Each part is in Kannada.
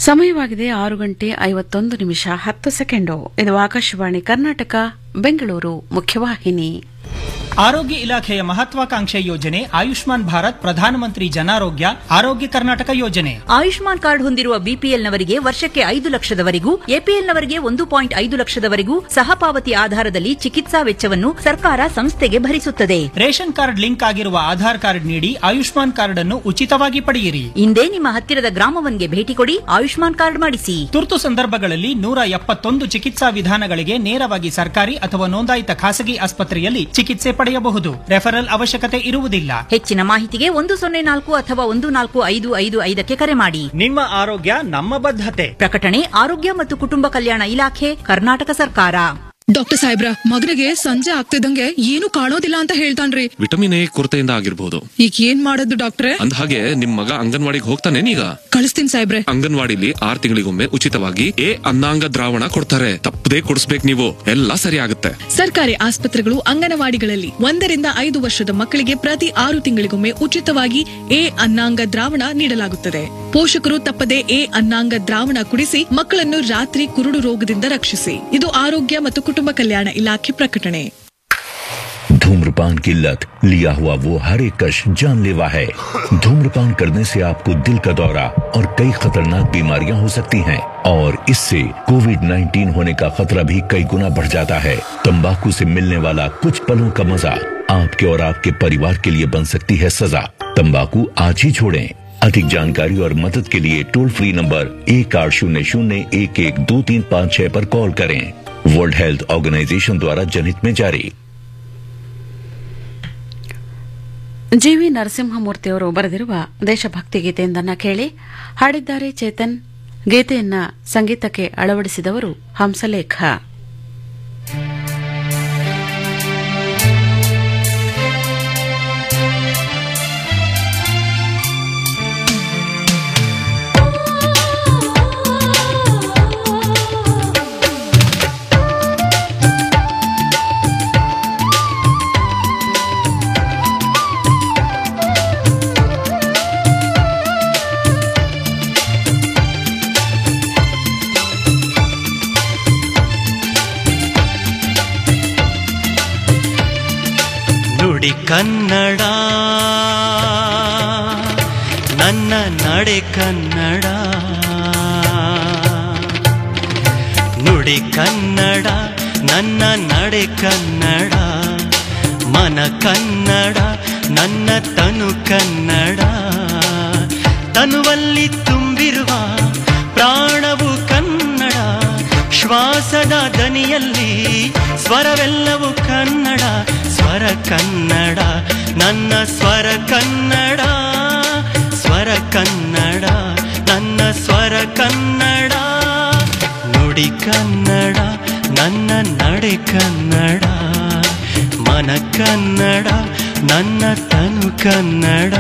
ಸಮಯವಾಗಿದೆ ಆರು ಗಂಟೆ ಐವತ್ತೊಂದು ನಿಮಿಷ ಹತ್ತು ಸೆಕೆಂಡು ಇದು ಆಕಾಶವಾಣಿ ಕರ್ನಾಟಕ ಬೆಂಗಳೂರು ಮುಖ್ಯವಾಹಿನಿ ಆರೋಗ್ಯ ಇಲಾಖೆಯ ಮಹತ್ವಾಕಾಂಕ್ಷೆ ಯೋಜನೆ ಆಯುಷ್ಮಾನ್ ಭಾರತ್ ಪ್ರಧಾನಮಂತ್ರಿ ಜನಾರೋಗ್ಯ ಆರೋಗ್ಯ ಕರ್ನಾಟಕ ಯೋಜನೆ ಆಯುಷ್ಮಾನ್ ಕಾರ್ಡ್ ಹೊಂದಿರುವ ಬಿಪಿಎಲ್ನವರಿಗೆ ವರ್ಷಕ್ಕೆ ಐದು ಲಕ್ಷದವರೆಗೂ ಎಪಿಎಲ್ನವರಿಗೆ ಒಂದು ಪಾಯಿಂಟ್ ಐದು ಲಕ್ಷದವರೆಗೂ ಸಹಪಾವತಿ ಆಧಾರದಲ್ಲಿ ಚಿಕಿತ್ಸಾ ವೆಚ್ಚವನ್ನು ಸರ್ಕಾರ ಸಂಸ್ಥೆಗೆ ಭರಿಸುತ್ತದೆ ರೇಷನ್ ಕಾರ್ಡ್ ಲಿಂಕ್ ಆಗಿರುವ ಆಧಾರ್ ಕಾರ್ಡ್ ನೀಡಿ ಆಯುಷ್ಮಾನ್ ಕಾರ್ಡ್ ಅನ್ನು ಉಚಿತವಾಗಿ ಪಡೆಯಿರಿ ಇಂದೇ ನಿಮ್ಮ ಹತ್ತಿರದ ಗ್ರಾಮವನ್ಗೆ ಭೇಟಿ ಕೊಡಿ ಆಯುಷ್ಮಾನ್ ಕಾರ್ಡ್ ಮಾಡಿಸಿ ತುರ್ತು ಸಂದರ್ಭಗಳಲ್ಲಿ ನೂರ ಎಪ್ಪತ್ತೊಂದು ಚಿಕಿತ್ಸಾ ವಿಧಾನಗಳಿಗೆ ನೇರವಾಗಿ ಸರ್ಕಾರಿ ಅಥವಾ ನೋಂದಾಯಿತ ಖಾಸಗಿ ಆಸ್ಪತ್ರೆಯಲ್ಲಿ ಚಿಕಿತ್ಸೆ ಪಡೆಯಬಹುದು ರೆಫರಲ್ ಅವಶ್ಯಕತೆ ಇರುವುದಿಲ್ಲ ಹೆಚ್ಚಿನ ಮಾಹಿತಿಗೆ ಒಂದು ಸೊನ್ನೆ ನಾಲ್ಕು ಅಥವಾ ಒಂದು ನಾಲ್ಕು ಐದು ಐದು ಐದಕ್ಕೆ ಕರೆ ಮಾಡಿ ನಿಮ್ಮ ಆರೋಗ್ಯ ನಮ್ಮ ಬದ್ಧತೆ ಪ್ರಕಟಣೆ ಆರೋಗ್ಯ ಮತ್ತು ಕುಟುಂಬ ಕಲ್ಯಾಣ ಇಲಾಖೆ ಕರ್ನಾಟಕ ಸರ್ಕಾರ ಡಾಕ್ಟರ್ ಸಾಹೇಬ್ರ ಮಗನಿಗೆ ಸಂಜೆ ಆಗ್ತಿದ್ದಂಗೆ ಏನು ಕಾಣೋದಿಲ್ಲ ಅಂತ ಹೇಳ್ತಾನ್ರಿ ವಿಟಮಿನ್ ಎ ಕೊರತೆಯಿಂದ ಆಗಿರ್ಬೋದು ಈಗ ಏನ್ ಮಾಡೋದು ಡಾಕ್ಟ್ರೆ ಅಂದ ಹಾಗೆ ನಿಮ್ ಮಗ ಅಂಗನವಾಡಿಗೆ ಹೋಗ್ತಾನೇನೀಗ ಕಳಿಸ್ತೀನಿ ಸಾಹೇಬ್ರೆ ಅಂಗನವಾಡಿಲಿ ಆರ್ ತಿಂಗಳಿಗೊಮ್ಮೆ ಉಚಿತವಾಗಿ ಎ ಅನ್ನಾಂಗ ದ್ರಾವಣ ಕೊಡ್ತಾರೆ ತಪ್ಪದೇ ಕೊಡಿಸ್ಬೇಕು ನೀವು ಎಲ್ಲ ಸರಿ ಆಗುತ್ತೆ ಸರ್ಕಾರಿ ಆಸ್ಪತ್ರೆಗಳು ಅಂಗನವಾಡಿಗಳಲ್ಲಿ ಒಂದರಿಂದ ಐದು ವರ್ಷದ ಮಕ್ಕಳಿಗೆ ಪ್ರತಿ ಆರು ತಿಂಗಳಿಗೊಮ್ಮೆ ಉಚಿತವಾಗಿ ಎ ಅನ್ನಾಂಗ ದ್ರಾವಣ ನೀಡಲಾಗುತ್ತದೆ ಪೋಷಕರು ತಪ್ಪದೆ ಎ ಅನ್ನಾಂಗ ದ್ರಾವಣ ಕುಡಿಸಿ ಮಕ್ಕಳನ್ನು ರಾತ್ರಿ ಕುರುಡು ರೋಗದಿಂದ ರಕ್ಷಿಸಿ ಇದು ಆರೋಗ್ಯ ಮತ್ತು ಕುಟುಂಬ ಕಲ್ಯಾಣ ಇಲಾಖೆ ಪ್ರಕಟಣೆ धूम्रपान की लत लिया हुआ वो हर एक कश जानलेवा है धूम्रपान करने से आपको दिल का दौरा और कई खतरनाक बीमारियां हो सकती हैं और इससे कोविड 19 होने का खतरा भी कई गुना बढ़ जाता है तंबाकू से मिलने वाला कुछ पलों का मजा आपके और आपके परिवार के लिए बन सकती है सजा तंबाकू आज ही छोड़ें अधिक जानकारी और मदद के लिए टोल फ्री नंबर एक आठ शून्य शून्य एक एक दो तीन पाँच छह पर कॉल करें वर्ल्ड हेल्थ ऑर्गेनाइजेशन द्वारा जनहित में जारी ಜಿವಿ ನರಸಿಂಹಮೂರ್ತಿಯವರು ಬರೆದಿರುವ ದೇಶಭಕ್ತಿ ಗೀತೆಯೊಂದನ್ನು ಕೇಳಿ ಹಾಡಿದ್ದಾರೆ ಚೇತನ್ ಗೀತೆಯನ್ನ ಸಂಗೀತಕ್ಕೆ ಅಳವಡಿಸಿದವರು ಹಂಸಲೇಖ ನುಡಿ ಕನ್ನಡ ನನ್ನ ನಡೆ ಕನ್ನಡ ನುಡಿ ಕನ್ನಡ ನನ್ನ ನಡೆ ಕನ್ನಡ ಮನ ಕನ್ನಡ ನನ್ನ ತನು ಕನ್ನಡ ತನುವಲ್ಲಿ ತುಂಬಿರುವ ಪ್ರಾಣವು ಕನ್ನಡ ಶ್ವಾಸದ ದನಿಯಲ್ಲಿ ಸ್ವರವೆಲ್ಲವೂ ಕನ್ನಡ ಸ್ವರ ಕನ್ನಡ ನನ್ನ ಸ್ವರ ಕನ್ನಡ ಸ್ವರ ಕನ್ನಡ ನನ್ನ ಸ್ವರ ಕನ್ನಡ ನುಡಿ ಕನ್ನಡ ನನ್ನ ನಡೆ ಕನ್ನಡ ಮನ ಕನ್ನಡ ನನ್ನ ತನು ಕನ್ನಡ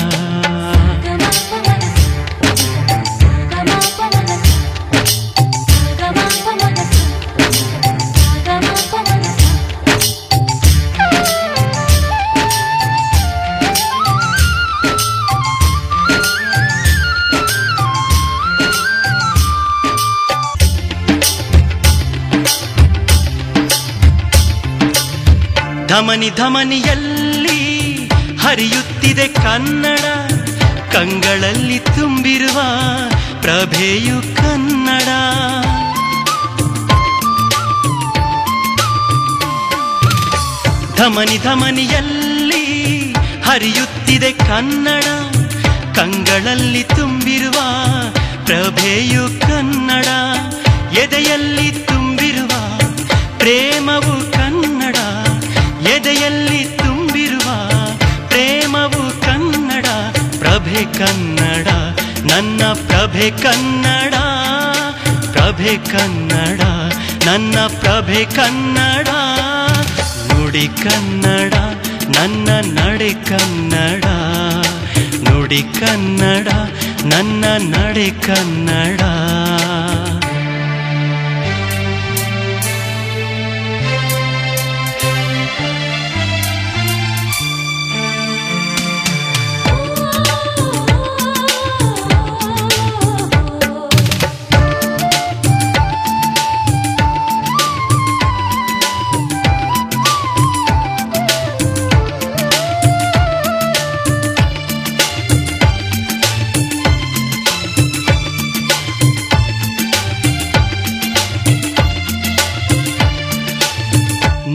ಧಮನಿ ಧಮನಿಯಲ್ಲಿ ಹರಿಯುತ್ತಿದೆ ಕನ್ನಡ ಕಂಗಳಲ್ಲಿ ತುಂಬಿರುವ ಪ್ರಭೆಯು ಕನ್ನಡ ಧಮನಿ ಧಮನಿಯಲ್ಲಿ ಹರಿಯುತ್ತಿದೆ ಕನ್ನಡ ಕಂಗಳಲ್ಲಿ ತುಂಬಿರುವ ಪ್ರಭೆಯು ಕನ್ನಡ ಎದೆಯಲ್ಲಿ ತುಂಬಿರುವ ಪ್ರೇಮವು ಕನ್ನಡ ಎದೆಯಲ್ಲಿ ತುಂಬಿರುವ ಪ್ರೇಮವು ಕನ್ನಡ ಪ್ರಭೆ ಕನ್ನಡ ನನ್ನ ಪ್ರಭೆ ಕನ್ನಡ ಪ್ರಭೆ ಕನ್ನಡ ನನ್ನ ಪ್ರಭೆ ಕನ್ನಡ ನುಡಿ ಕನ್ನಡ ನನ್ನ ನಡೆ ಕನ್ನಡ ನುಡಿ ಕನ್ನಡ ನನ್ನ ನಡೆ ಕನ್ನಡ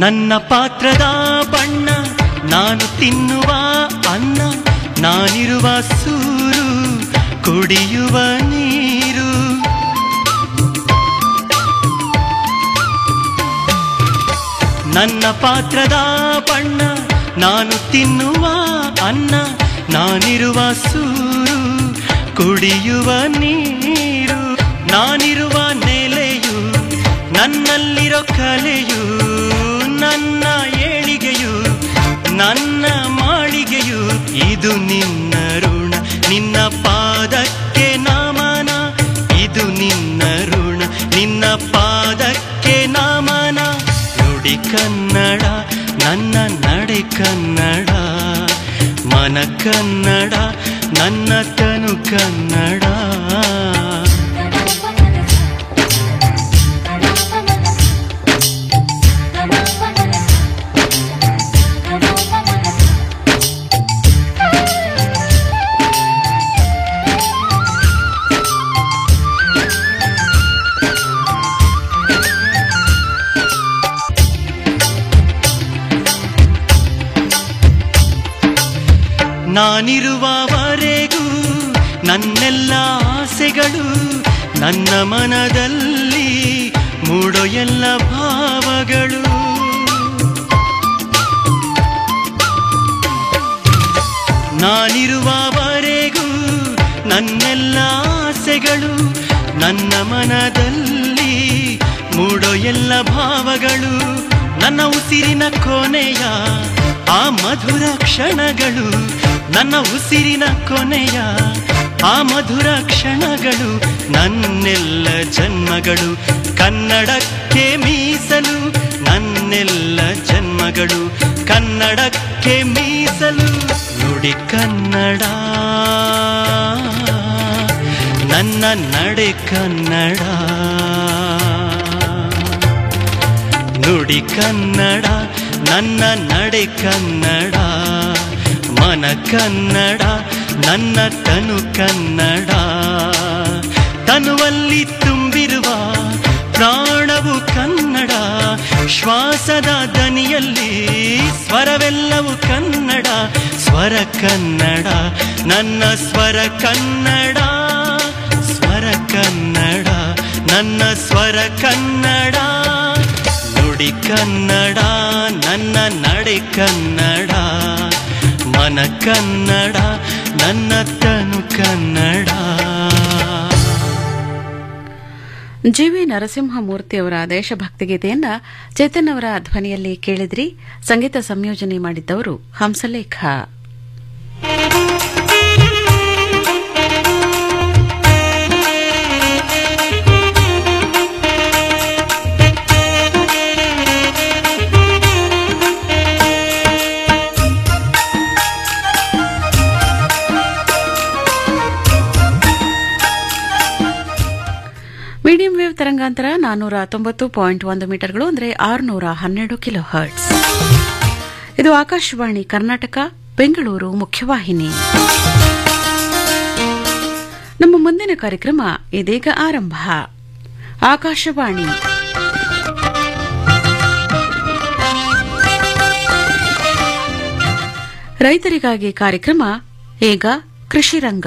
ನನ್ನ ಪಾತ್ರದ ಬಣ್ಣ ನಾನು ತಿನ್ನುವ ಅನ್ನ ನಾನಿರುವ ಸೂರು ಕುಡಿಯುವ ನೀರು ನನ್ನ ಪಾತ್ರದ ಬಣ್ಣ ನಾನು ತಿನ್ನುವ ಅನ್ನ ನಾನಿರುವ ಸೂರು ಕುಡಿಯುವ ನೀರು ನಾನಿರುವ ನೆಲೆಯು ನನ್ನಲ್ಲಿರೋ ಕಲೆಯು ನನ್ನ ಏಳಿಗೆಯು ನನ್ನ ಮಾಳಿಗೆಯು ಇದು ನಿನ್ನ ಋಣ ನಿನ್ನ ಪಾದಕ್ಕೆ ನಮನ ಇದು ನಿನ್ನ ಋಣ ನಿನ್ನ ಪಾದಕ್ಕೆ ನಮನ ನುಡಿ ಕನ್ನಡ ನನ್ನ ನಡೆ ಕನ್ನಡ ಮನ ಕನ್ನಡ ನನ್ನ ತನು ಕನ್ನಡ ನಾನಿರುವವರೆಗೂ ನನ್ನೆಲ್ಲ ಆಸೆಗಳು ನನ್ನ ಮನದಲ್ಲಿ ಮೂಡೋ ಎಲ್ಲ ಭಾವಗಳು ನಾನಿರುವವರೆಗೂ ನನ್ನೆಲ್ಲ ಆಸೆಗಳು ನನ್ನ ಮನದಲ್ಲಿ ಮೂಡೋ ಎಲ್ಲ ಭಾವಗಳು ನನ್ನ ಉಸಿರಿನ ಕೊನೆಯ ಆ ಮಧುರ ಕ್ಷಣಗಳು ನನ್ನ ಉಸಿರಿನ ಕೊನೆಯ ಆ ಮಧುರ ಕ್ಷಣಗಳು ನನ್ನೆಲ್ಲ ಜನ್ಮಗಳು ಕನ್ನಡಕ್ಕೆ ಮೀಸಲು ನನ್ನೆಲ್ಲ ಜನ್ಮಗಳು ಕನ್ನಡಕ್ಕೆ ಮೀಸಲು ನುಡಿ ಕನ್ನಡ ನನ್ನ ನಡೆ ಕನ್ನಡ ನುಡಿ ಕನ್ನಡ ನನ್ನ ನಡೆ ಕನ್ನಡ ಮನ ಕನ್ನಡ ನನ್ನ ತನು ಕನ್ನಡ ತನುವಲ್ಲಿ ತುಂಬಿರುವ ಪ್ರಾಣವು ಕನ್ನಡ ಶ್ವಾಸದ ದನಿಯಲ್ಲಿ ಸ್ವರವೆಲ್ಲವೂ ಕನ್ನಡ ಸ್ವರ ಕನ್ನಡ ನನ್ನ ಸ್ವರ ಕನ್ನಡ ಸ್ವರ ಕನ್ನಡ ನನ್ನ ಸ್ವರ ಕನ್ನಡ ನುಡಿ ಕನ್ನಡ ನನ್ನ ನಡೆ ಕನ್ನಡ ಮನ ಕನ್ನಡ ನನ್ನ ತನು ಕನ್ನಡ ಜಿ ವಿ ನರಸಿಂಹಮೂರ್ತಿಯವರ ದೇಶಭಕ್ತಿ ಗೀತೆಯನ್ನ ಚೇತನ್ ಅವರ ಧ್ವನಿಯಲ್ಲಿ ಕೇಳಿದ್ರಿ ಸಂಗೀತ ಸಂಯೋಜನೆ ಮಾಡಿದ್ದವರು ಹಂಸಲೇಖ ಮೀಡಿಯಂ ವೇವ್ ತರಂಗಾಂತರ ನಾನ್ನೂರ ತೊಂಬತ್ತು ಪಾಯಿಂಟ್ ಒಂದು ಮೀಟರ್ಗಳು ಅಂದರೆ ಆರುನೂರ ಹನ್ನೆರಡು ಕಿಲೋ ಹರ್ಟ್ಸ್ ಇದು ಆಕಾಶವಾಣಿ ಕರ್ನಾಟಕ ಬೆಂಗಳೂರು ಮುಖ್ಯವಾಹಿನಿ ನಮ್ಮ ಮುಂದಿನ ಕಾರ್ಯಕ್ರಮ ಇದೀಗ ಆರಂಭ ಆಕಾಶವಾಣಿ ರೈತರಿಗಾಗಿ ಕಾರ್ಯಕ್ರಮ ಈಗ ಕೃಷಿರಂಗ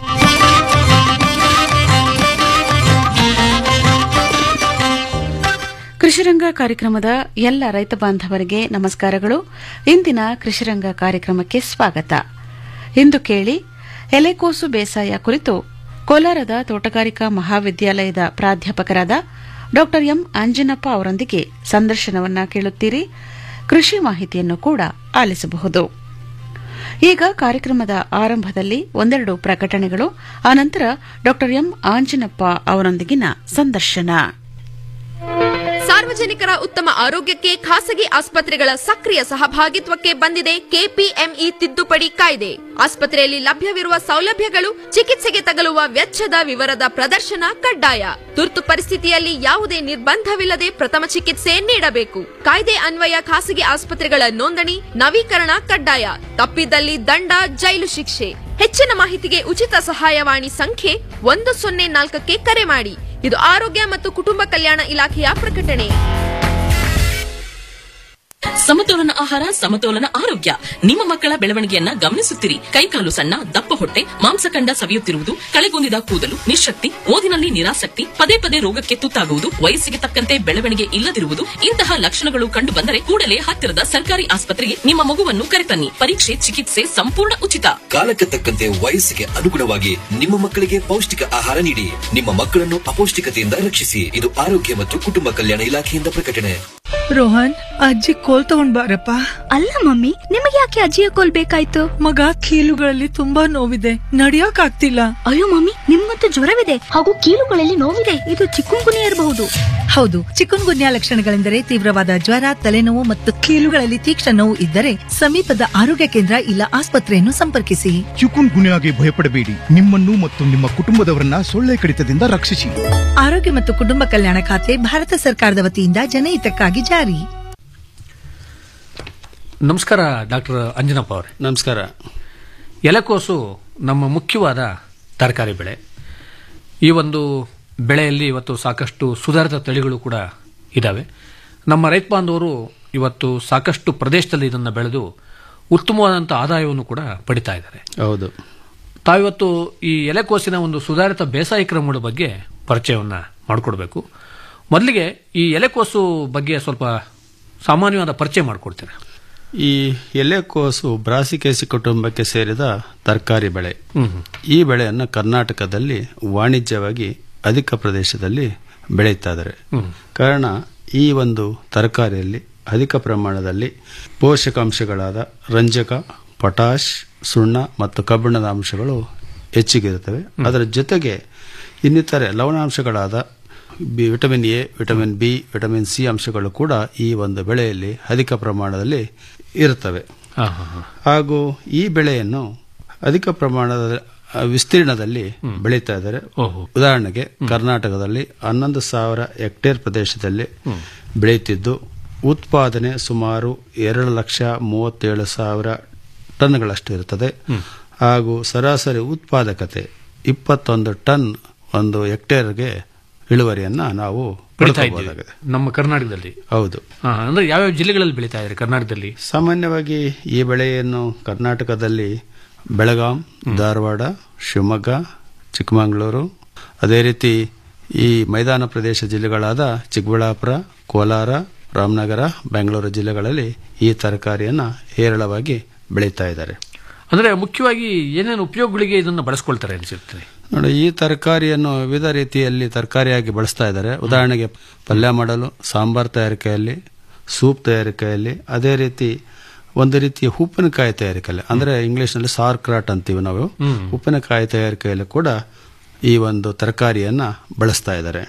ಕೃಷಿರಂಗ ಕಾರ್ಯಕ್ರಮದ ಎಲ್ಲ ರೈತ ಬಾಂಧವರಿಗೆ ನಮಸ್ಕಾರಗಳು ಇಂದಿನ ಕೃಷಿರಂಗ ಕಾರ್ಯಕ್ರಮಕ್ಕೆ ಸ್ವಾಗತ ಇಂದು ಕೇಳಿ ಎಲೆಕೋಸು ಬೇಸಾಯ ಕುರಿತು ಕೋಲಾರದ ತೋಟಗಾರಿಕಾ ಮಹಾವಿದ್ಯಾಲಯದ ಪ್ರಾಧ್ಯಾಪಕರಾದ ಡಾ ಎಂ ಅಂಜನಪ್ಪ ಅವರೊಂದಿಗೆ ಸಂದರ್ಶನವನ್ನ ಕೇಳುತ್ತೀರಿ ಕೃಷಿ ಮಾಹಿತಿಯನ್ನು ಕೂಡ ಆಲಿಸಬಹುದು ಈಗ ಕಾರ್ಯಕ್ರಮದ ಆರಂಭದಲ್ಲಿ ಒಂದೆರಡು ಪ್ರಕಟಣೆಗಳು ಆನಂತರ ಡಾ ಎಂ ಆಂಜನಪ್ಪ ಅವರೊಂದಿಗಿನ ಸಂದರ್ಶನ ಸಾರ್ವಜನಿಕರ ಉತ್ತಮ ಆರೋಗ್ಯಕ್ಕೆ ಖಾಸಗಿ ಆಸ್ಪತ್ರೆಗಳ ಸಕ್ರಿಯ ಸಹಭಾಗಿತ್ವಕ್ಕೆ ಬಂದಿದೆ ಕೆಪಿಎಂಇ ತಿದ್ದುಪಡಿ ಕಾಯ್ದೆ ಆಸ್ಪತ್ರೆಯಲ್ಲಿ ಲಭ್ಯವಿರುವ ಸೌಲಭ್ಯಗಳು ಚಿಕಿತ್ಸೆಗೆ ತಗಲುವ ವೆಚ್ಚದ ವಿವರದ ಪ್ರದರ್ಶನ ಕಡ್ಡಾಯ ತುರ್ತು ಪರಿಸ್ಥಿತಿಯಲ್ಲಿ ಯಾವುದೇ ನಿರ್ಬಂಧವಿಲ್ಲದೆ ಪ್ರಥಮ ಚಿಕಿತ್ಸೆ ನೀಡಬೇಕು ಕಾಯ್ದೆ ಅನ್ವಯ ಖಾಸಗಿ ಆಸ್ಪತ್ರೆಗಳ ನೋಂದಣಿ ನವೀಕರಣ ಕಡ್ಡಾಯ ತಪ್ಪಿದಲ್ಲಿ ದಂಡ ಜೈಲು ಶಿಕ್ಷೆ ಹೆಚ್ಚಿನ ಮಾಹಿತಿಗೆ ಉಚಿತ ಸಹಾಯವಾಣಿ ಸಂಖ್ಯೆ ಒಂದು ಸೊನ್ನೆ ನಾಲ್ಕಕ್ಕೆ ಕರೆ ಮಾಡಿ ಇದು ಆರೋಗ್ಯ ಮತ್ತು ಕುಟುಂಬ ಕಲ್ಯಾಣ ಇಲಾಖೆಯ ಪ್ರಕಟಣೆ ಸಮತೋಲನ ಆಹಾರ ಸಮತೋಲನ ಆರೋಗ್ಯ ನಿಮ್ಮ ಮಕ್ಕಳ ಬೆಳವಣಿಗೆಯನ್ನ ಗಮನಿಸುತ್ತಿರಿ ಕೈಕಾಲು ಸಣ್ಣ ದಪ್ಪ ಹೊಟ್ಟೆ ಮಾಂಸಖಂಡ ಸವಿಯುತ್ತಿರುವುದು ಕಳೆಗುಂದಿದ ಕೂದಲು ನಿಶಕ್ತಿ ಓದಿನಲ್ಲಿ ನಿರಾಸಕ್ತಿ ಪದೇ ಪದೇ ರೋಗಕ್ಕೆ ತುತ್ತಾಗುವುದು ವಯಸ್ಸಿಗೆ ತಕ್ಕಂತೆ ಬೆಳವಣಿಗೆ ಇಲ್ಲದಿರುವುದು ಇಂತಹ ಲಕ್ಷಣಗಳು ಕಂಡು ಬಂದರೆ ಕೂಡಲೇ ಹತ್ತಿರದ ಸರ್ಕಾರಿ ಆಸ್ಪತ್ರೆಗೆ ನಿಮ್ಮ ಮಗುವನ್ನು ಕರೆತನ್ನಿ ಪರೀಕ್ಷೆ ಚಿಕಿತ್ಸೆ ಸಂಪೂರ್ಣ ಉಚಿತ ಕಾಲಕ್ಕೆ ತಕ್ಕಂತೆ ವಯಸ್ಸಿಗೆ ಅನುಗುಣವಾಗಿ ನಿಮ್ಮ ಮಕ್ಕಳಿಗೆ ಪೌಷ್ಟಿಕ ಆಹಾರ ನೀಡಿ ನಿಮ್ಮ ಮಕ್ಕಳನ್ನು ಅಪೌಷ್ಟಿಕತೆಯಿಂದ ರಕ್ಷಿಸಿ ಇದು ಆರೋಗ್ಯ ಮತ್ತು ಕುಟುಂಬ ಕಲ್ಯಾಣ ಇಲಾಖೆಯಿಂದ ಪ್ರಕಟಣೆ ರೋಹನ್ ಅಜ್ಜಿ ಕೋಲ್ ತಗೊಂಡ್ ಬಾರಪ್ಪ ಅಲ್ಲ ಮಮ್ಮಿ ನಿಮಗೆ ಯಾಕೆ ಅಜ್ಜಿಯ ಕೋಲ್ ಬೇಕಾಯ್ತು ಮಗ ಕೀಲುಗಳಲ್ಲಿ ತುಂಬಾ ನೋವಿದೆ ನಡಿಯಕ್ ಆಗ್ತಿಲ್ಲ ಅಯ್ಯೋ ಮಮ್ಮಿ ನಿಮ್ಮಂತೂ ಜ್ವರವಿದೆ ಹಾಗೂ ಕೀಲುಗಳಲ್ಲಿ ನೋವಿದೆ ಇದು ಚಿಕ್ಕುಂಗುನಿ ಇರಬಹುದು ಹೌದು ಚಿಕನ್ ಗುನ್ಯಾ ಲಕ್ಷಣಗಳೆಂದರೆ ತೀವ್ರವಾದ ಜ್ವರ ತಲೆನೋವು ಮತ್ತು ಕೀಲುಗಳಲ್ಲಿ ತೀಕ್ಷ್ಣ ನೋವು ಇದ್ದರೆ ಸಮೀಪದ ಆರೋಗ್ಯ ಕೇಂದ್ರ ಇಲ್ಲ ಆಸ್ಪತ್ರೆಯನ್ನು ಸಂಪರ್ಕಿಸಿ ಚಿಕುನ್ ಗುನ್ಯಾಗೆ ಭಯಪಡಬೇಡಿ ನಿಮ್ಮನ್ನು ಮತ್ತು ನಿಮ್ಮ ಕುಟುಂಬದವರನ್ನ ಸೊಳ್ಳೆ ಕಡಿತದಿಂದ ರಕ್ಷಿಸಿ ಆರೋಗ್ಯ ಮತ್ತು ಕುಟುಂಬ ಕಲ್ಯಾಣ ಖಾತೆ ಭಾರತ ಸರ್ಕಾರದ ವತಿಯಿಂದ ಜನಹಿತಕ್ಕಾಗಿ ಜಾರಿ ನಮಸ್ಕಾರ ಡಾಕ್ಟರ್ ಅಂಜನಪ್ಪ ಅವರೇ ನಮಸ್ಕಾರ ಎಲೆಕೋಸು ನಮ್ಮ ಮುಖ್ಯವಾದ ತರಕಾರಿ ಬೆಳೆ ಈ ಒಂದು ಬೆಳೆಯಲ್ಲಿ ಇವತ್ತು ಸಾಕಷ್ಟು ಸುಧಾರಿತ ತಳಿಗಳು ಕೂಡ ಇದ್ದಾವೆ ನಮ್ಮ ರೈತ ಬಾಂಧವರು ಇವತ್ತು ಸಾಕಷ್ಟು ಪ್ರದೇಶದಲ್ಲಿ ಇದನ್ನು ಬೆಳೆದು ಉತ್ತಮವಾದಂಥ ಆದಾಯವನ್ನು ಕೂಡ ಪಡಿತಾ ಇದ್ದಾರೆ ಹೌದು ತಾವಿವತ್ತು ಈ ಎಲೆಕೋಸಿನ ಒಂದು ಸುಧಾರಿತ ಬೇಸಾಯ ಕ್ರಮಗಳ ಬಗ್ಗೆ ಪರಿಚಯವನ್ನು ಮಾಡಿಕೊಡ್ಬೇಕು ಮೊದಲಿಗೆ ಈ ಎಲೆಕೋಸು ಬಗ್ಗೆ ಸ್ವಲ್ಪ ಸಾಮಾನ್ಯವಾದ ಪರಿಚಯ ಮಾಡಿಕೊಡ್ತೀರಾ ಈ ಎಲೆಕೋಸು ಬ್ರಾಸಿಕೇಸಿ ಕುಟುಂಬಕ್ಕೆ ಸೇರಿದ ತರಕಾರಿ ಬೆಳೆ ಈ ಬೆಳೆಯನ್ನು ಕರ್ನಾಟಕದಲ್ಲಿ ವಾಣಿಜ್ಯವಾಗಿ ಅಧಿಕ ಪ್ರದೇಶದಲ್ಲಿ ಬೆಳೀತಾ ಇದ್ದಾರೆ ಕಾರಣ ಈ ಒಂದು ತರಕಾರಿಯಲ್ಲಿ ಅಧಿಕ ಪ್ರಮಾಣದಲ್ಲಿ ಪೋಷಕಾಂಶಗಳಾದ ರಂಜಕ ಪೊಟಾಷ್ ಸುಣ್ಣ ಮತ್ತು ಕಬ್ಬಿಣದ ಅಂಶಗಳು ಹೆಚ್ಚಿಗಿರುತ್ತವೆ ಅದರ ಜೊತೆಗೆ ಇನ್ನಿತರೆ ಲವಣಾಂಶಗಳಾದ B vitamin A vitamin B vitamin C ಅಂಶಗಳು ಕೂಡ ಈ ಒಂದು ಬೆಳೆಯಲ್ಲಿ ಅಧಿಕ ಪ್ರಮಾಣದಲ್ಲಿ ಇರುತ್ತವೆ ಹಾಗೂ ಈ ಬೆಳೆಯನ್ನು ಅಧಿಕ ಪ್ರಮಾಣದ ಆ, ವಿಸ್ತೀರ್ಣದಲ್ಲಿ ಬೆಳೀತಾ ಇದ್ದಾರೆ ಉದಾಹರಣೆಗೆ ಕರ್ನಾಟಕದಲ್ಲಿ ಹನ್ನೊಂದು ಸಾವಿರ ಹೆಕ್ಟೇರ್ ಪ್ರದೇಶದಲ್ಲಿ ಬೆಳೆಯುತ್ತಿದ್ದು ಉತ್ಪಾದನೆ ಸುಮಾರು ಎರಡು ಲಕ್ಷ ಮೂವತ್ತೇಳು ಸಾವಿರ ಟನ್ಗಳಷ್ಟು ಇರುತ್ತದೆ ಹಾಗೂ ಸರಾಸರಿ ಉತ್ಪಾದಕತೆ ಇಪ್ಪತ್ತೊಂದು ಟನ್ ಒಂದು ಹೆಕ್ಟೇರ್ಗೆ ಇಳುವರಿಯನ್ನ ನಾವು ಬೆಳೀತಾ ಇದ್ದೀವಿ ಪಡ್ಕೋಬಹುದಾಗಿದೆ ನಮ್ಮ ಕರ್ನಾಟಕದಲ್ಲಿ ಹೌದು ಹಾ, ಅಂದ್ರೆ ಯಾವ್ಯಾವ ಜಿಲ್ಲೆಗಳಲ್ಲಿ ಬೆಳೀತಾ ಇದ್ದಾರೆ ಕರ್ನಾಟಕದಲ್ಲಿ ಸಾಮಾನ್ಯವಾಗಿ ಈ ಬೆಳೆಯನ್ನು ಕರ್ನಾಟಕದಲ್ಲಿ ಬೆಳಗಾಂ ಧಾರವಾಡ ಶಿವಮೊಗ್ಗ ಚಿಕ್ಕಮಗಳೂರು ಅದೇ ರೀತಿ ಈ ಮೈದಾನ ಪ್ರದೇಶ ಜಿಲ್ಲೆಗಳಾದ ಚಿಕ್ಕಬಳ್ಳಾಪುರ ಕೋಲಾರ ರಾಮನಗರ ಬೆಂಗಳೂರು ಜಿಲ್ಲೆಗಳಲ್ಲಿ ಈ ತರಕಾರಿಯನ್ನು ಹೇರಳವಾಗಿ ಬೆಳೀತಾ ಇದ್ದಾರೆ ಅಂದ್ರೆ ಮುಖ್ಯವಾಗಿ ಏನೇನು ಉಪಯೋಗಗಳಿಗೆ ಇದನ್ನು ಬಳಸ್ಕೊಳ್ತಾರೆ ಅನಿಸುತ್ತೆ ನೋಡಿ ಈ ತರಕಾರಿಯನ್ನು ವಿವಿಧ ರೀತಿಯಲ್ಲಿ ತರಕಾರಿಯಾಗಿ ಬಳಸ್ತಾ ಇದ್ದಾರೆ ಉದಾಹರಣೆಗೆ ಪಲ್ಯ ಮಾಡಲು ಸಾಂಬಾರ್ ತಯಾರಿಕೆಯಲ್ಲಿ ಸೂಪ್ ತಯಾರಿಕೆಯಲ್ಲಿ ಅದೇ ರೀತಿ ಒಂದು ರೀತಿಯ ಉಪ್ಪಿನಕಾಯಿ ತಯಾರಿಕೆಯಲ್ಲಿ ಅಂದ್ರೆ ಇಂಗ್ಲಿಷ್ನಲ್ಲಿ ಸಾರ್ ಕ್ರಾಟ್ ಅಂತೀವಿ ನಾವು ಹ್ಮ್. ಉಪ್ಪಿನಕಾಯಿ ತಯಾರಿಕೆಯಲ್ಲಿ ಕೂಡ ಈ ಒಂದು ತರಕಾರಿಯನ್ನ ಬಳಸ್ತಾ ಇದ್ದಾರೆ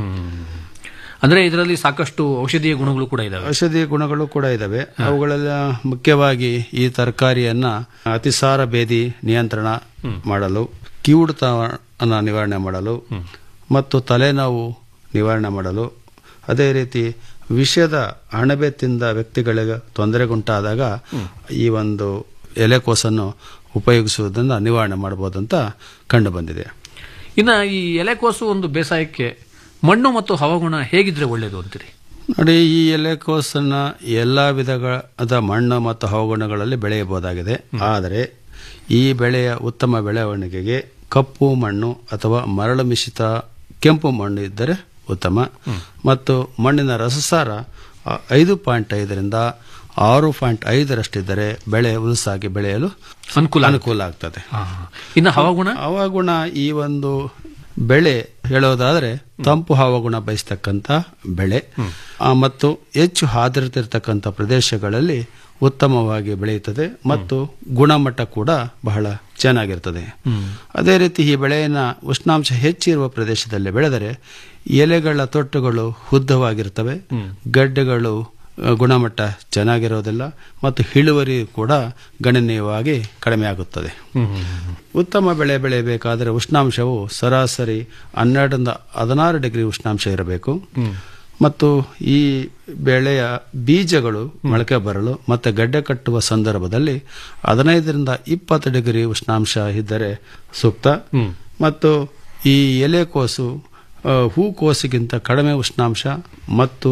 ಅಂದ್ರೆ ಇದರಲ್ಲಿ ಸಾಕಷ್ಟು ಔಷಧೀಯ ಗುಣಗಳು ಕೂಡ ಇದಾವೆ ಔಷಧೀಯ ಗುಣಗಳು ಕೂಡ ಇದಾವೆ ಅವುಗಳೆಲ್ಲ ಮುಖ್ಯವಾಗಿ ಈ ತರಕಾರಿಯನ್ನ ಅತಿಸಾರ ಭೇದಿ ನಿಯಂತ್ರಣ ಮಾಡಲು ಕಿವುಡುತನ ನಿವಾರಣೆ ಮಾಡಲು ಮತ್ತು ತಲೆನೋವು ನಿವಾರಣೆ ಮಾಡಲು ಅದೇ ರೀತಿ ವಿಷದ ಅಣಬೆ ತಿಂದ ವ್ಯಕ್ತಿಗಳಿಗೆ ತೊಂದರೆಗುಂಟಾದಾಗ ಈ ಒಂದು ಎಲೆಕೋಸನ್ನು ಉಪಯೋಗಿಸುವುದರಿಂದ ನಿವಾರಣೆ ಮಾಡಬಹುದಂತ ಕಂಡು ಬಂದಿದೆ ಇನ್ನ ಈ ಎಲೆಕೋಸು ಒಂದು ಬೇಸಾಯಕ್ಕೆ ಮಣ್ಣು ಮತ್ತು ಹವಾಗುಣ ಹೇಗಿದ್ರೆ ಒಳ್ಳೆಯದು ಅಂತೀರಿ ನೋಡಿ ಈ ಎಲೆಕೋಸನ್ನ ಎಲ್ಲ ವಿಧದ ಮಣ್ಣು ಮತ್ತು ಹವಾಗುಣಗಳಲ್ಲಿ ಬೆಳೆಯಬಹುದಾಗಿದೆ ಆದರೆ ಈ ಬೆಳೆಯ ಉತ್ತಮ ಬೆಳವಣಿಗೆಗೆ ಕಪ್ಪು ಮಣ್ಣು ಅಥವಾ ಮರಳು ಮಿಶ್ರಿತ ಕೆಂಪು ಮಣ್ಣು ಇದ್ದರೆ ಉತ್ತಮ ಮತ್ತು ಮಣ್ಣಿನ ರಸಸಾರ ಆ, ಐದು ಪಾಯಿಂಟ್ ಐದರಿಂದ ಆರು ಪಾಯಿಂಟ್ ಐದರಷ್ಟಿದ್ದರೆ ಬೆಳೆ ಉಲ್ಸಾಗಿ ಬೆಳೆಯಲು ಅನುಕೂಲ ಅನುಕೂಲ ಆಗ್ತದೆ ಇನ್ನು ಹವಾಗುಣ ಹವಾಗುಣ ಈ ಒಂದು ಬೆಳೆ ಹೇಳೋದಾದ್ರೆ ತಂಪು ಹವಾಗುಣ ಬಯಸ್ತಕ್ಕಂಥ ಬೆಳೆ ಆ, ಮತ್ತು ಹೆಚ್ಚು ಆರ್ದ್ರತೆ ಇರತಕ್ಕಂಥ ಪ್ರದೇಶಗಳಲ್ಲಿ ಉತ್ತಮವಾಗಿ ಬೆಳೆಯುತ್ತದೆ ಮತ್ತು ಗುಣಮಟ್ಟ ಕೂಡ ಬಹಳ ಚೆನ್ನಾಗಿರ್ತದೆ ಅದೇ ರೀತಿ ಈ ಬೆಳೆಯನ್ನ ಉಷ್ಣಾಂಶ ಹೆಚ್ಚಿರುವ ಪ್ರದೇಶದಲ್ಲಿ ಬೆಳೆದರೆ ಎಲೆಗಳ ತೊಟ್ಟುಗಳು ಉದ್ದವಾಗಿರ್ತವೆ ಗಡ್ಡೆಗಳು ಆ, ಗುಣಮಟ್ಟ ಚೆನ್ನಾಗಿರೋದಿಲ್ಲ ಮತ್ತು ಇಳುವರಿ ಕೂಡ ಗಣನೀಯವಾಗಿ ಕಡಿಮೆ ಆಗುತ್ತದೆ ಉತ್ತಮ ಬೆಳೆ ಬೆಳೆಯಬೇಕಾದರೆ ಉಷ್ಣಾಂಶವು ಸರಾಸರಿ ಹನ್ನೆರಡರಿಂದ ಹದಿನಾರು ಡಿಗ್ರಿ ಉಷ್ಣಾಂಶ ಇರಬೇಕು ಮತ್ತು ಈ ಬೆಳೆಯ ಬೀಜಗಳು ಮೊಳಕೆ ಬರಲು ಮತ್ತು ಗಡ್ಡೆ ಕಟ್ಟುವ ಸಂದರ್ಭದಲ್ಲಿ ಹದಿನೈದರಿಂದ ಇಪ್ಪತ್ತು ಡಿಗ್ರಿ ಉಷ್ಣಾಂಶ ಇದ್ದರೆ ಸೂಕ್ತ ಮತ್ತು ಈ ಎಲೆಕೋಸು ಆ, ಹೂಕೋಸಿಗಿಂತ ಕಡಿಮೆ ಉಷ್ಣಾಂಶ ಮತ್ತು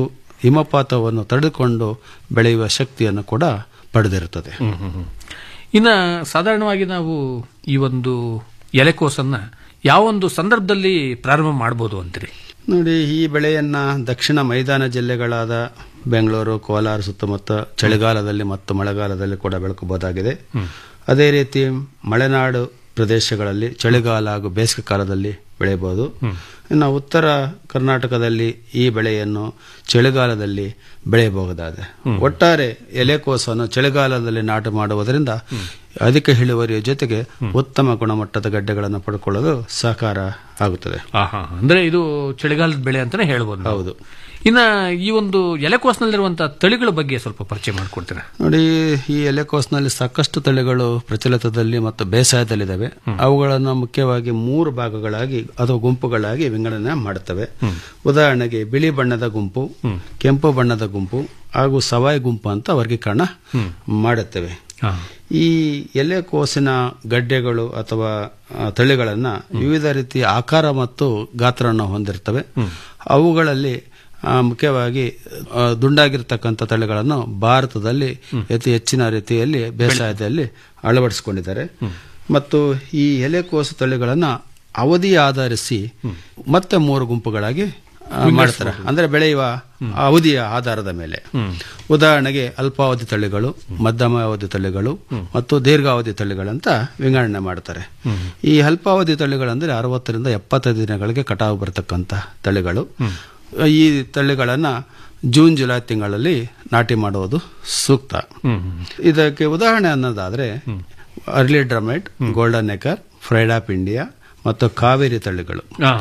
ಹಿಮಪಾತವನ್ನು ತಡೆದುಕೊಂಡು ಬೆಳೆಯುವ ಶಕ್ತಿಯನ್ನು ಕೂಡ ಪಡೆದಿರುತ್ತದೆ ಇನ್ನ ಸಾಧಾರಣವಾಗಿ ನಾವು ಈ ಒಂದು ಎಲೆಕೋಸನ್ನ ಯಾವೊಂದು ಸಂದರ್ಭದಲ್ಲಿ ಪ್ರಾರಂಭ ಮಾಡ್ಬೋದು ಅಂತೀರಿ ನೋಡಿ ಈ ಬೆಳೆಯನ್ನ ದಕ್ಷಿಣ ಮೈದಾನ ಜಿಲ್ಲೆಗಳಾದ ಬೆಂಗಳೂರು ಕೋಲಾರ ಸುತ್ತಮುತ್ತ ಚಳಿಗಾಲದಲ್ಲಿ ಮತ್ತು ಮಳೆಗಾಲದಲ್ಲಿ ಕೂಡ ಬೆಳಕಬಹುದಾಗಿದೆ ಅದೇ ರೀತಿ ಮಲೆನಾಡು ಪ್ರದೇಶಗಳಲ್ಲಿ ಚಳಿಗಾಲ ಹಾಗೂ ಬೇಸಿಗೆ ಕಾಲದಲ್ಲಿ ಬೆಳೆಯಬಹುದು ಇನ್ನು ಉತ್ತರ ಕರ್ನಾಟಕದಲ್ಲಿ ಈ ಬೆಳೆಯನ್ನು ಚಳಿಗಾಲದಲ್ಲಿ ಬೆಳೆಯಬಹುದಾದ ಒಟ್ಟಾರೆ ಎಲೆಕೋಸನ್ನು ಚಳಿಗಾಲದಲ್ಲಿ ನಾಟಿ ಮಾಡುವುದರಿಂದ ಅಧಿಕ ಇಳುವರಿಯ ಜೊತೆಗೆ ಉತ್ತಮ ಗುಣಮಟ್ಟದ ಗಡ್ಡೆಗಳನ್ನು ಪಡ್ಕೊಳ್ಳಲು ಸಹಕಾರ ಆಗುತ್ತದೆ ಆಹಾ ಅಂದ್ರೆ ಇದು ಚಳಿಗಾಲದ ಬೆಳೆ ಅಂತಾನೆ ಹೇಳ್ಬೋದು ನಾವು. ಹೌದು ಇನ್ನ ಈ ಒಂದು ಎಲೆಕೋಸ್ನಲ್ಲಿರುವಂತಹ ತಳಿಗಳ ಬಗ್ಗೆ ಸ್ವಲ್ಪ ಪರಿಚಯ ಮಾಡ್ಕೊಡ್ತೀರಾ ನೋಡಿ ಈ ಎಲೆಕೋಸ್ನಲ್ಲಿ ಸಾಕಷ್ಟು ತಳಿಗಳು ಪ್ರಚಲಿತದಲ್ಲಿ ಮತ್ತು ಬೇಸಾಯದಲ್ಲಿದ್ದಾವೆ ಅವುಗಳನ್ನು ಮುಖ್ಯವಾಗಿ ಮೂರು ಭಾಗಗಳಾಗಿ ಅಥವಾ ಗುಂಪುಗಳಾಗಿ ವಿಂಗಡಣೆ ಮಾಡುತ್ತವೆ ಉದಾಹರಣೆಗೆ ಬಿಳಿ ಬಣ್ಣದ ಗುಂಪು ಕೆಂಪು ಬಣ್ಣದ ಗುಂಪು ಹಾಗೂ ಸವಾಯಿ ಗುಂಪು ಅಂತ ವರ್ಗೀಕರಣ ಮಾಡುತ್ತವೆ ಈ ಎಲೆಕೋಸಿನ ಗಡ್ಡೆಗಳು ಅಥವಾ ಆ, ತಳಿಗಳನ್ನ ವಿವಿಧ ರೀತಿಯ ಆಕಾರ ಮತ್ತು ಗಾತ್ರವನ್ನು ಹೊಂದಿರ್ತವೆ ಅವುಗಳಲ್ಲಿ ಆ, ಮುಖ್ಯವಾಗಿ ಆ, ದುಂಡಾಗಿರ್ತಕ್ಕಂಥ ತಳಿಗಳನ್ನು ಭಾರತದಲ್ಲಿ ಅತಿ ಹೆಚ್ಚಿನ ರೀತಿಯಲ್ಲಿ ಬೇಸಾಯದಲ್ಲಿ ಅಳವಡಿಸಿಕೊಂಡಿದ್ದಾರೆ ಮತ್ತು ಈ ಎಲೆಕೋಸು ತಳಿಗಳನ್ನ ಅವಧಿ ಆಧರಿಸಿ ಮತ್ತೆ ಮೂರು ಗುಂಪುಗಳಾಗಿ ಆ, ಮಾಡ್ತಾರೆ ಅಂದ್ರೆ ಬೆಳೆಯುವ ಅವಧಿಯ ಆಧಾರದ ಮೇಲೆ ಉದಾಹರಣೆಗೆ ಅಲ್ಪಾವಧಿ ತಳಿಗಳು ಮಧ್ಯಮಾವಧಿ ತಳಿಗಳು ಮತ್ತು ದೀರ್ಘಾವಧಿ ತಳಿಗಳಂತ ವಿಂಗಡಣೆ ಮಾಡ್ತಾರೆ ಈ ಅಲ್ಪಾವಧಿ ತಳಿಗಳಂದ್ರೆ ಅರವತ್ತರಿಂದ ಎಪ್ಪತ್ತೈದು ದಿನಗಳಿಗೆ ಕಟಾವು ಬರತಕ್ಕಂತ ತಳಿಗಳು ಈ ತಳಿಗಳನ್ನ ಜೂನ್ ಜುಲೈ ತಿಂಗಳಲ್ಲಿ ನಾಟಿ ಮಾಡುವುದು ಸೂಕ್ತ ಇದಕ್ಕೆ ಉದಾಹರಣೆ ಅನ್ನೋದಾದ್ರೆ early drumhead golden acre pride of India ಮತ್ತು ಕಾವೇರಿ ತಳಿಗಳು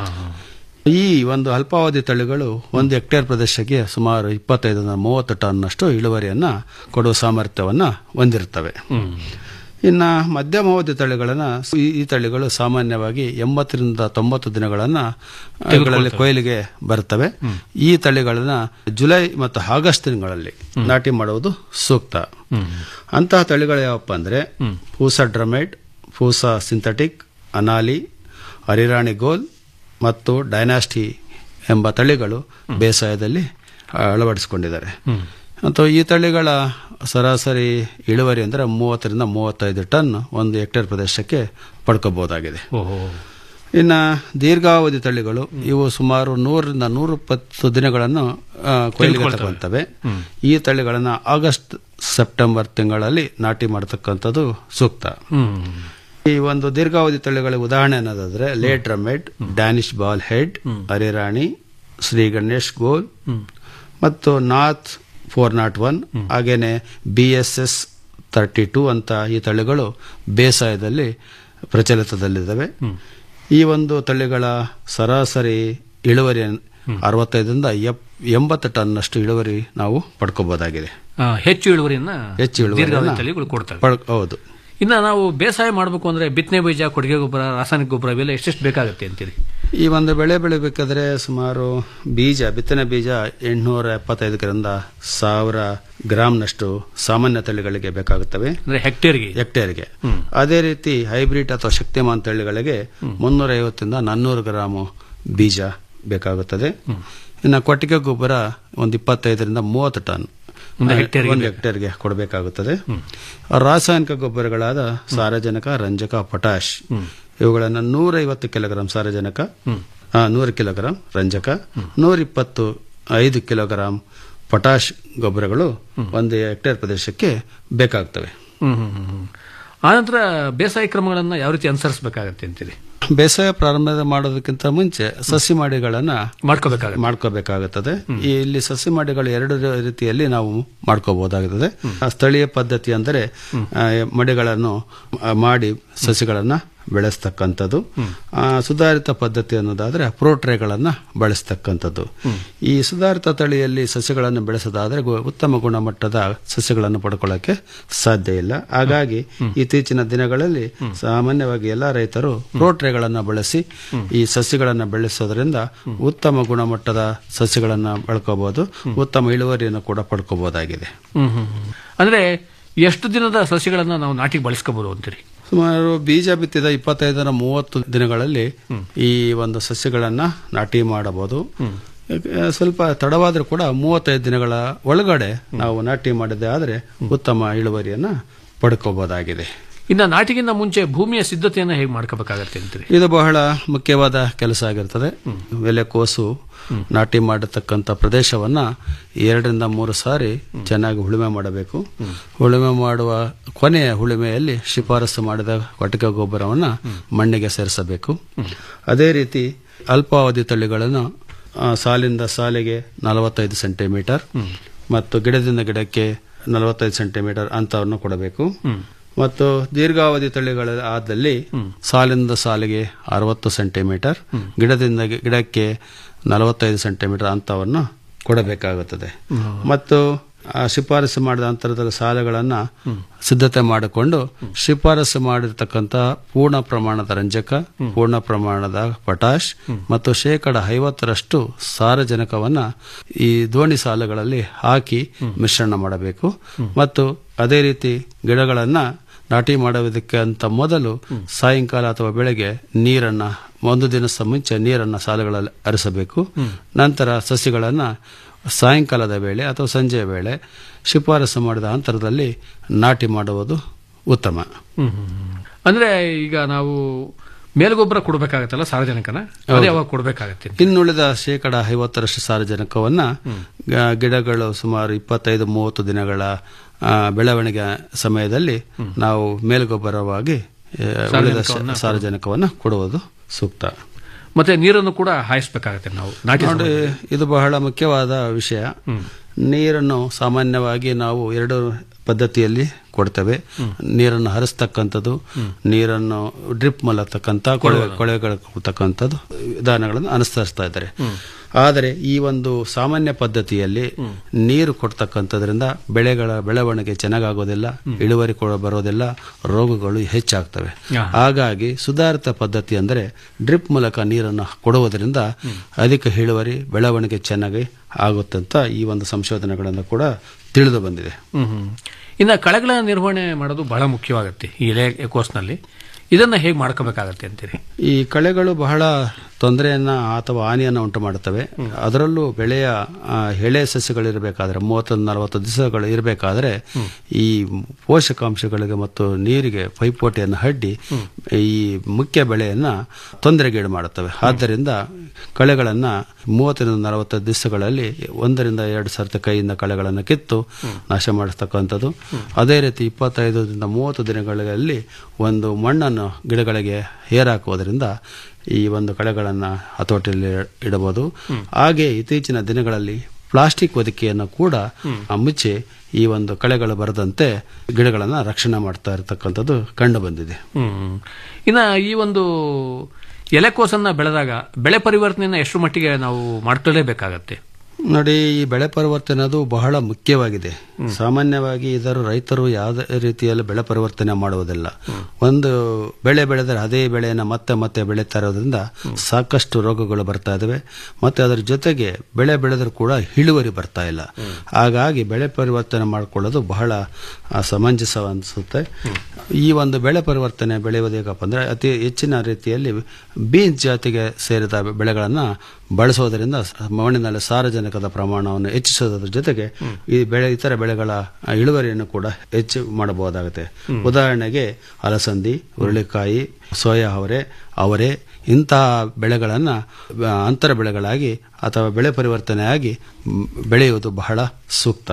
ಈ ಒಂದು ಅಲ್ಪಾವಧಿ ತಳಿಗಳು ಒಂದು ಹೆಕ್ಟೇರ್ ಪ್ರದೇಶಕ್ಕೆ ಸುಮಾರು ಇಪ್ಪತ್ತೈದರಿಂದ ಮೂವತ್ತು ಟನ್ನಷ್ಟು ಇಳುವರಿಯನ್ನ ಕೊಡುವ ಸಾಮರ್ಥ್ಯವನ್ನ ಹೊಂದಿರುತ್ತವೆ ಇನ್ನ ಮಧ್ಯಮಾವಧಿ ತಳಿಗಳನ್ನ ಈ ಈ ತಳಿಗಳು ಸಾಮಾನ್ಯವಾಗಿ ಎಂಬತ್ತರಿಂದ ತೊಂಬತ್ತು ದಿನಗಳನ್ನ ಅವುಗಳಲ್ಲಿ ಕೊಯ್ಲಿಗೆ ಬರುತ್ತವೆ ಈ ತಳಿಗಳನ್ನ ಜುಲೈ ಮತ್ತು ಆಗಸ್ಟ್ ತಿಂಗಳಲ್ಲಿ ನಾಟಿ ಮಾಡುವುದು ಸೂಕ್ತ ಅಂತಹ ತಳಿಗಳು ಯಾವಪ್ಪ ಅಂದ್ರೆ ಪೂಸಾ ಡ್ರಮೈಟ್ ಪೂಸಾ ಸಿಂಥೆಟಿಕ್ ಅನಾಲಿ ಹರಿರಾಣಿ ಗೋಲ್ ಮತ್ತು ಡೈನಾಸ್ಟಿ ಎಂಬ ತಳಿಗಳು ಬೇಸಾಯದಲ್ಲಿ ಅಳವಡಿಸಿಕೊಂಡಿದ್ದಾರೆ ಮತ್ತು ಈ ತಳಿಗಳ ಸರಾಸರಿ ಇಳುವರಿ ಅಂದರೆ ಮೂವತ್ತರಿಂದ ಮೂವತ್ತೈದು ಟನ್ ಒಂದು ಹೆಕ್ಟೇರ್ ಪ್ರದೇಶಕ್ಕೆ ಪಡ್ಕೋಬಹುದಾಗಿದೆ ಇನ್ನು ದೀರ್ಘಾವಧಿ ತಳಿಗಳು ಇವು ಸುಮಾರು ನೂರರಿಂದ ನೂರಿಪ್ಪತ್ತು ದಿನಗಳನ್ನು ಆ, ಕೊಯ್ಲಿಗೆ ತೆಗೆದುಕೊಳ್ತವೆ. ತಗೊಳ್ತವೆ ಈ ತಳಿಗಳನ್ನು ಆಗಸ್ಟ್ ಸೆಪ್ಟೆಂಬರ್ ತಿಂಗಳಲ್ಲಿ ನಾಟಿ ಮಾಡತಕ್ಕಂಥದ್ದು ಸೂಕ್ತ ಈ ಒಂದು ದೀರ್ಘಾವಧಿ ತಳಿಗಳ ಉದಾಹರಣೆ ಅನ್ನೋದಾದ್ರೆ late drumhead Danish ball head Harirani Shri Ganesh Gol ಮತ್ತು ನಾಥ್ ಫೋರ್ ನಾಟ್ ಒನ್ ಹಾಗೇನೆ B S S thirty two ಅಂತ ಈ ತಳಿಗಳು ಬೇಸಾಯದಲ್ಲಿ ಪ್ರಚಲಿತದಲ್ಲಿದ್ದಾವೆ ಈ ಒಂದು ತಳಿಗಳ ಸರಾಸರಿ ಇಳುವರಿ ಅರವತ್ತೈದರಿಂದ ಎಪ್- ಎಂಬತ್ತು ಟನ್ನಷ್ಟು ಇಳುವರಿ ನಾವು ಪಡ್ಕೋಬಹುದಾಗಿದೆ ಆ, ಹೆಚ್ಚು ಇಳುವರಿಯನ್ನ ಹೆಚ್ಚು ಇಳುವರಿಯನ್ನ ದೀರ್ಘಾವಧಿ ತಳಿಗಳು ಕೊಡ್ತವೆ ಪಡ್- ಹೌದು ಇನ್ನ ನಾವು ಬೇಸಾಯ ಮಾಡಬೇಕು ಅಂದ್ರೆ ಬಿತ್ತನೆ ಬೀಜ ಕೊಟ್ಟಿಗೆ ಗೊಬ್ಬರ ರಾಸಾಯನಿಕ ಗೊಬ್ಬರ ಇವೆಲ್ಲ ಎಷ್ಟೆಷ್ಟು ಬೇಕಾಗುತ್ತೆ ಅಂತೀರಿ ಈ ಒಂದು ಬೆಳೆ ಬೆಳಿಬೇಕಾದ್ರೆ ಸುಮಾರು ಬೀಜ ಬಿತ್ತನೆ ಬೀಜ ಎಂಟುನೂರ ಎಪ್ಪತ್ತೈದರಿಂದ ಸಾವಿರ ಗ್ರಾಂನಷ್ಟು ಸಾಮಾನ್ಯ ತಳಿಗಳಿಗೆ ಬೇಕಾಗುತ್ತವೆ ಅಂದ್ರೆ ಹೆಕ್ಟೇರ್ಗೆ ಹೆಕ್ಟೇರ್ಗೆ ಅದೇ ರೀತಿ ಹೈಬ್ರಿಡ್ ಅಥವಾ ಶಕ್ತಿಮಾನ್ ತಳಿಗಳಿಗೆ ಮುನ್ನೂರ ಐವತ್ತರಿಂದ ನಾನ್ನೂರು ಗ್ರಾಮು ಬೀಜ ಬೇಕಾಗುತ್ತದೆ ಇನ್ನು ಕೊಟ್ಟಿಗೆ ಗೊಬ್ಬರ ಒಂದು ಇಪ್ಪತ್ತೈದರಿಂದ ಮೂವತ್ತು ಟನ್ ಒಂದು ಹೆಕ್ಟೇರ್ಗೆ ಒಂದು ಬೇಕು. ಹೆಕ್ಟೇರ್ಗೆ ಕೊಡಬೇಕಾಗುತ್ತದೆ ರಾಸಾಯನಿಕ ಗೊಬ್ಬರಗಳಾದ ಸಾರಜನಕ ರಂಜಕ ಪೊಟ್ಯಾಶ್ ಇವುಗಳನ್ನು ನೂರೈವತ್ತು ಕಿಲೋಗ್ರಾಂ ಸಾರಜನಕ ಆ, ನೂರು ಕಿಲೋಗ್ರಾಂ ರಂಜಕ ನೂರಿಪ್ಪತ್ತು ಐದು ಕಿಲೋಗ್ರಾಂ ಪೊಟ್ಯಾಶ್ ಗೊಬ್ಬರಗಳು ಒಂದು ಹೆಕ್ಟೇರ್ ಪ್ರದೇಶಕ್ಕೆ ಬೇಕಾಗ್ತವೆ ಹ್ಮ್ ಹ್ಮ್ ಹ್ಮ್ ಹ್ಮ್. ಆನಂತರ ಬೇಸಾಯ ಕ್ರಮಗಳನ್ನ ಯಾವ ರೀತಿ ಅನುಸರಿಸಬೇಕಾಗತ್ತೆ ಅಂತೀರಿ ಬೇಸಾಯ ಪ್ರಾರಂಭ ಮಾಡೋದಕ್ಕಿಂತ ಮುಂಚೆ ಸಸಿ ಮಾಡಿಗಳನ್ನ ಮಾಡ್ಕೋಬೇಕಾಗುತ್ತೆ ಮಾಡ್ಕೋಬೇಕಾಗುತ್ತದೆ ಈ ಇಲ್ಲಿ ಸಸಿ ಮಾಡಿಗಳು ಎರಡು ರೀತಿಯಲ್ಲಿ ನಾವು ಮಾಡ್ಕೋಬಹುದಾಗುತ್ತದೆ ಆ ಸ್ಥಳೀಯ ಪದ್ಧತಿ ಅಂದರೆ ಆ, ಮಡಿಗಳನ್ನು ಆ, ಮಾಡಿ ಸಸಿಗಳನ್ನ ಬೆಳೆಸ್ತಕ್ಕಂಥದ್ದು ಆ, ಸುಧಾರಿತ ಪದ್ಧತಿ ಅನ್ನೋದಾದ್ರೆ ಪ್ರೋಟ್ರೇಗಳನ್ನ ಬಳಸ್ತಕ್ಕಂಥದ್ದು ಈ ಸುಧಾರಿತ ತಳಿಯಲ್ಲಿ ಸಸ್ಯಗಳನ್ನು ಬೆಳೆಸೋದಾದ್ರೆ ಗು- ಉತ್ತಮ ಗುಣಮಟ್ಟದ ಸಸ್ಯಗಳನ್ನು ಪಡ್ಕೊಳ್ಳೋಕೆ ಸಾಧ್ಯ ಇಲ್ಲ ಹಾಗಾಗಿ ಇತ್ತೀಚಿನ ದಿನಗಳಲ್ಲಿ ಸಾಮಾನ್ಯವಾಗಿ ಎಲ್ಲ ರೈತರು ಪ್ರೋಟ್ರೇಗಳನ್ನ ಬಳಸಿ ಈ ಸಸ್ಯಗಳನ್ನು ಬೆಳೆಸೋದ್ರಿಂದ ಉತ್ತಮ ಗುಣಮಟ್ಟದ ಸಸ್ಯಗಳನ್ನ ಬೆಳ್ಕೋಬಹುದು ಉತ್ತಮ ಇಳುವರಿಯನ್ನು ಕೂಡ ಪಡ್ಕೋಬಹುದಾಗಿದೆ ಹ್ಮ್ ಹ್ಮ್ ಹ್ಮ್. ಅಂದ್ರೆ ಎಷ್ಟು ದಿನದ ಸಸಿಗಳನ್ನ ನಾವು ನಾಟಿಗೆ ಬಳಸ್ಕೋಬಹುದು ಅಂತೀರಿ ಸುಮಾರು ಬೀಜ ಬಿತ್ತಿದ ಇಪ್ಪತ್ತೈದರ ಮೂವತ್ತು ದಿನಗಳಲ್ಲಿ ಈ ಒಂದು ಸಸ್ಯಗಳನ್ನ ನಾಟಿ ಮಾಡಬಹುದು ಆ, ಸ್ವಲ್ಪ ತಡವಾದರೂ ಕೂಡ ಮೂವತ್ತೈದು ದಿನಗಳ ಒಳಗಡೆ ನಾವು ನಾಟಿ ಮಾಡಿದೆ ಆದರೆ ಉತ್ತಮ ಇಳುವರಿಯನ್ನ ಪಡ್ಕೋಬಹುದಾಗಿದೆ ಇನ್ನು ನಾಟಿಗಿಂತ ಮುಂಚೆ ಭೂಮಿಯ ಸಿದ್ಧತೆಯನ್ನು ಹೇಗೆ ಮಾಡ್ಕೋಬೇಕಾಗತ್ತೆ ಅಂತೀರಿ ಇದು ಬಹಳ ಮುಖ್ಯವಾದ ಕೆಲಸ ಆಗಿರ್ತದೆ ಎಲೆಕೋಸು ನಾಟಿ ಮಾಡತಕ್ಕಂಥ ಪ್ರದೇಶವನ್ನ ಎರಡರಿಂದ ಮೂರು ಸಾರಿ ಚೆನ್ನಾಗಿ ಉಳುಮೆ ಮಾಡಬೇಕು ಉಳುಮೆ ಮಾಡುವ ಕೊನೆಯ ಉಳುಮೆಯಲ್ಲಿ ಶಿಫಾರಸು ಮಾಡಿದ ಕೊಟ್ಟಿಗೆ ಗೊಬ್ಬರವನ್ನ ಮಣ್ಣಿಗೆ ಸೇರಿಸಬೇಕು ಅದೇ ರೀತಿ ಅಲ್ಪಾವಧಿ ತಳಿಗಳನ್ನು ಆ, ಸಾಲಿಂದ ಸಾಲಿಗೆ ನಲವತ್ತೈದು ಸೆಂಟಿಮೀಟರ್ ಮತ್ತು ಗಿಡದಿಂದ ಗಿಡಕ್ಕೆ ನಲವತ್ತೈದು ಸೆಂಟಿಮೀಟರ್ ಅಂತರವನ್ನು ಕೊಡಬೇಕು ಮತ್ತು ದೀರ್ಘಾವಧಿ ತಳಿಗಳ ಆದಲ್ಲಿ ಸಾಲಿಂದ ಸಾಲಿಗೆ ಅರವತ್ತು ಸೆಂಟಿಮೀಟರ್ ಗಿಡದಿಂದ ಗಿ- ಗಿಡಕ್ಕೆ ನಲವತ್ತೈದು ಸೆಂಟಿಮೀಟರ್ ಅಂತವನ್ನು ಕೊಡಬೇಕಾಗುತ್ತದೆ ಮತ್ತು ಆ ಶಿಫಾರಸು ಮಾಡಿದ ಅಂತರದ ಸಾಲುಗಳನ್ನು ಸಿದ್ಧತೆ ಮಾಡಿಕೊಂಡು ಶಿಫಾರಸು ಮಾಡಿರ್ತಕ್ಕಂಥ ಪೂರ್ಣ ಪ್ರಮಾಣದ ರಂಜಕ ಪೂರ್ಣ ಪ್ರಮಾಣದ ಪೊಟಾಷ್ ಮತ್ತು ಶೇಕಡ ಐವತ್ತರಷ್ಟು ಸಾರಜನಕವನ್ನ ಈ ದೋಣಿ ಸಾಲುಗಳಲ್ಲಿ ಹಾಕಿ ಮಿಶ್ರಣ ಮಾಡಬೇಕು ಮತ್ತು ಅದೇ ರೀತಿ ಗಿಡಗಳನ್ನ ನಾಟಿ ಮಾಡುವುದಕ್ಕೆ ಅಂತ ಮೊದಲು ಸಾಯಂಕಾಲ ಅಥವಾ ಬೆಳಗ್ಗೆ ನೀರನ್ನ ಒಂದು ದಿನದ ಮುಂಚೆ ನೀರನ್ನ ಸಾಲುಗಳಲ್ಲಿ ಹರಿಸಬೇಕು ನಂತರ ಸಸಿಗಳನ್ನ ಸಾಯಂಕಾಲದ ವೇಳೆ ಅಥವಾ ಸಂಜೆಯ ವೇಳೆ ಶಿಫಾರಸು ಮಾಡಿದ ಅಂತರದಲ್ಲಿ ನಾಟಿ ಮಾಡುವುದು ಉತ್ತಮ ಅಂದ್ರೆ ಈಗ ನಾವು ಮೇಲ್ಗೊಬ್ಬರ ಕೊಡ್ಬೇಕಾಗತ್ತಲ್ಲ ಸಾರ್ವಜನಿಕನ ಅದೇ ಹೌದು. ಯಾವಾಗ ಕೊಡ್ಬೇಕಾಗತ್ತೆ ಇನ್ನುಳಿದ ಶೇಕಡ ಐವತ್ತರಷ್ಟು ಸಾರಜನಕವನ್ನ ಗ- ಗಿಡಗಳು ಸುಮಾರು ಇಪ್ಪತ್ತೈದು ಮೂವತ್ತು ದಿನಗಳ ಆ, ಬೆಳವಣಿಗೆ ಸಮಯದಲ್ಲಿ ನಾವು ಮೇಲ್ಗೊಬ್ಬರವಾಗಿ ಆ, ಉಳಿದ ಸ- ಸಾರಜನಕವನ್ನ ಸಾರಜನಕವನ್ನ ಕೊಡುವುದು ಸೂಕ್ತ ಮತ್ತೆ ನೀರನ್ನು ಕೂಡ ಹಾಯಿಸ್ಬೇಕಾಗತ್ತೆ ನಾವು ನಾಟಿ ನೋಡಿ ಇದು ಬಹಳ ಮುಖ್ಯವಾದ ವಿಷಯ ನೀರನ್ನು ಸಾಮಾನ್ಯವಾಗಿ ನಾವು ಎರಡು ಪದ್ಧತಿಯಲ್ಲಿ ಕೊಡ್ತೇವೆ ನೀರನ್ನು ಹರಿಸ್ತಕ್ಕಂಥದ್ದು ನೀರನ್ನು ಡ್ರಿಪ್ ಮೂಲತಕ್ಕಂಥ ಕೊಳೆ ಕೊಳೆಗಳು ಕೊಡ್ತಕ್ಕಂಥದ್ದು ವಿಧಾನಗಳನ್ನು ಅನುಸರಿಸ್ತಾ ಇದ್ದಾರೆ ಆದರೆ ಈ ಒಂದು ಸಾಮಾನ್ಯ ಪದ್ಧತಿಯಲ್ಲಿ ನೀರು ಕೊಡ್ತಕ್ಕಂಥದ್ರಿಂದ ಬೆಳೆಗಳ ಬೆಳವಣಿಗೆ ಚೆನ್ನಾಗಾಗೋದಿಲ್ಲ ಇಳುವರಿ ಕೂಡ ಬರೋದಿಲ್ಲ ರೋಗಗಳು ಹೆಚ್ಚಾಗ್ತವೆ ಹಾ. ಹಾಗಾಗಿ ಸುಧಾರಿತ ಪದ್ಧತಿ ಅಂದರೆ ಡ್ರಿಪ್ ಮೂಲಕ ನೀರನ್ನು ಕೊಡುವುದರಿಂದ ಅಧಿಕ ಇಳುವರಿ ಬೆಳವಣಿಗೆ ಚೆನ್ನಾಗಿ ಆಗುತ್ತಂತ ಈ ಒಂದು ಸಂಶೋಧನೆಗಳಿಂದ ಕೂಡ ತಿಳಿದು ಬಂದಿದೆ ಹ್ಮ್ ಹ್ಮ್. ಇನ್ನು ಕಳೆಗಳ ನಿರ್ವಹಣೆ ಮಾಡೋದು ಬಹಳ ಮುಖ್ಯವಾಗುತ್ತೆ ಈ ಎಲೆ ಕೋರ್ಸ್ನಲ್ಲಿ ಇದನ್ನ ಹೇಗೆ ಮಾಡ್ಕೋಬೇಕಾಗತ್ತೆ ಅಂತೀರಿ ಈ ಕಳೆಗಳು ಬಹಳ ತೊಂದರೆಯನ್ನ ಅಥವಾ ಹಾನಿಯನ್ನ ಉಂಟು ಮಾಡುತ್ತವೆ ಅದರಲ್ಲೂ ಬೆಳೆಯ ಆ, ಎಳೆ ಸಸ್ಯಗಳಿರಬೇಕಾದ್ರೆ ಮೂವತ್ತೊಂದು ನಲವತ್ತು ದಿವಸಗಳು ಇರಬೇಕಾದ್ರೆ ಈ ಪೋಷಕಾಂಶಗಳಿಗೆ ಮತ್ತು ನೀರಿಗೆ ಪೈಪೋಟಿಯನ್ನು ಅಡ್ಡಿ ಈ ಮುಖ್ಯ ಬೆಳೆಯನ್ನ ತೊಂದರೆಗೀಡು ಮಾಡುತ್ತವೆ ಆದ್ದರಿಂದ ಕಳೆಗಳನ್ನ ಮೂವತ್ತರಿಂದ ನಲವತ್ತು ದಿವಸಗಳಲ್ಲಿ ಒಂದರಿಂದ ಎರಡು ಸರ್ತಿ ಕೈಯಿಂದ ಕಳೆಗಳನ್ನು ಕಿತ್ತು ನಾಶ ಮಾಡಿಸ್ತಕ್ಕಂಥದ್ದು ಅದೇ ರೀತಿ ಇಪ್ಪತ್ತೈದರಿಂದ ಮೂವತ್ತು ದಿನಗಳಲ್ಲಿ ಒಂದು ಮಣ್ಣನ್ನು ಗಿಡಗಳಿಗೆ ಏರಾಕುವುದರಿಂದ ಈ ಒಂದು ಕಳೆಗಳನ್ನು ಹತೋಟಿಯಲ್ಲಿ ಇಡಬಹುದು ಹಾಗೆ ಇತ್ತೀಚಿನ ದಿನಗಳಲ್ಲಿ ಪ್ಲಾಸ್ಟಿಕ್ ಹೊದಿಕೆಯನ್ನು ಕೂಡ ಆ, ಮುಚ್ಚಿ ಈ ಒಂದು ಕಳೆಗಳು ಬರದಂತೆ ಗಿಡಗಳನ್ನು ರಕ್ಷಣೆ ಮಾಡ್ತಾ ಇರತಕ್ಕಂಥದ್ದು ಕಂಡು ಬಂದಿದೆ ಹ್ಮ್ ಇನ್ನ ಈ ಒಂದು ಎಲೆಕೋಸನ್ನ ಬೆಳೆದಾಗ ಬೆಳೆ ಪರಿವರ್ತನೆಯನ್ನ ಎಷ್ಟು ಮಟ್ಟಿಗೆ ನಾವು ಮಾಡ್ಕೊಳ್ಳೇಬೇಕಾಗತ್ತೆ ನೋಡಿ ಈ ಬೆಳೆ ಪರಿವರ್ತನೆ ಅದು ಬಹಳ ಮುಖ್ಯವಾಗಿದೆ ಸಾಮಾನ್ಯವಾಗಿ ಇದರ ರೈತರು ಯಾವುದೇ ರೀತಿಯಲ್ಲಿ ಬೆಳೆ ಪರಿವರ್ತನೆ ಮಾಡುವುದಿಲ್ಲ ಒಂದು ಬೆಳೆ ಬೆಳೆದರೆ ಅದೇ ಬೆಳೆಯನ್ನು ಮತ್ತೆ ಮತ್ತೆ ಬೆಳೀತಾ ಇರೋದ್ರಿಂದ ಸಾಕಷ್ಟು ರೋಗಗಳು ಬರ್ತಾ ಇದಾವೆ ಮತ್ತೆ ಅದರ ಜೊತೆಗೆ ಬೆಳೆ ಬೆಳೆದರೂ ಕೂಡ ಇಳುವರಿ ಬರ್ತಾ ಇಲ್ಲ ಹಾಗಾಗಿ ಬೆಳೆ ಪರಿವರ್ತನೆ ಮಾಡಿಕೊಳ್ಳೋದು ಬಹಳ ಆ, ಸಮಂಜಸ ಅನಿಸುತ್ತೆ ಈ ಒಂದು ಬೆಳೆ ಪರಿವರ್ತನೆ ಬೆಳೆಯುವುದು ಹೇಗಪ್ಪ ಅಂದ್ರೆ ಅತಿ ಹೆಚ್ಚಿನ ರೀತಿಯಲ್ಲಿ ಬೀನ್ಸ್ ಜಾತಿಗೆ ಸೇರಿದ ಬೆಳೆಗಳನ್ನು ಬಳಸೋದರಿಂದ ಸ- ಮಣ್ಣಿನಲ್ಲಿ ಸಾರಜನಕದ ಪ್ರಮಾಣವನ್ನು ಹೆಚ್ಚಿಸೋದ್ರ ಜೊತೆಗೆ ಈ ಬೆಳೆ ಇತರ ಬೆಳೆಗಳ ಆ, ಇಳುವರಿಯನ್ನು ಕೂಡ ಹೆಚ್ಚು ಮಾಡಬಹುದಾಗುತ್ತೆ ಉದಾಹರಣೆಗೆ ಅಲಸಂದಿ ಹುರುಳಿಕಾಯಿ ಸೋಯಾ ಅವರೆ ಅವರೆ ಇಂತಹ ಬೆಳೆಗಳನ್ನು ಅಂತರ ಬೆಳೆಗಳಾಗಿ ಅಥವಾ ಬೆಳೆ ಪರಿವರ್ತನೆಯಾಗಿ ಮ್, ಬೆಳೆಯುವುದು ಬಹಳ ಸೂಕ್ತ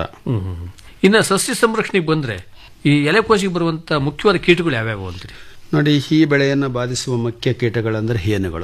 ಇನ್ನು ಸಸ್ಯ ಸಂರಕ್ಷಣೆಗೆ ಬಂದ್ರೆ ಈ ಎಲೆಕೋಸಿಗೆ ಬರುವಂತ ಮುಖ್ಯವಾದ ಕೀಟಗಳು ಯಾವ್ಯಾವು ಅಂತೀರಿ ನೋಡಿ ಈ ಬೆಳೆಯನ್ನು ಬಾಧಿಸುವ ಮುಖ್ಯ ಕೀಟಗಳೆಂದರೆ ಹೇನುಗಳು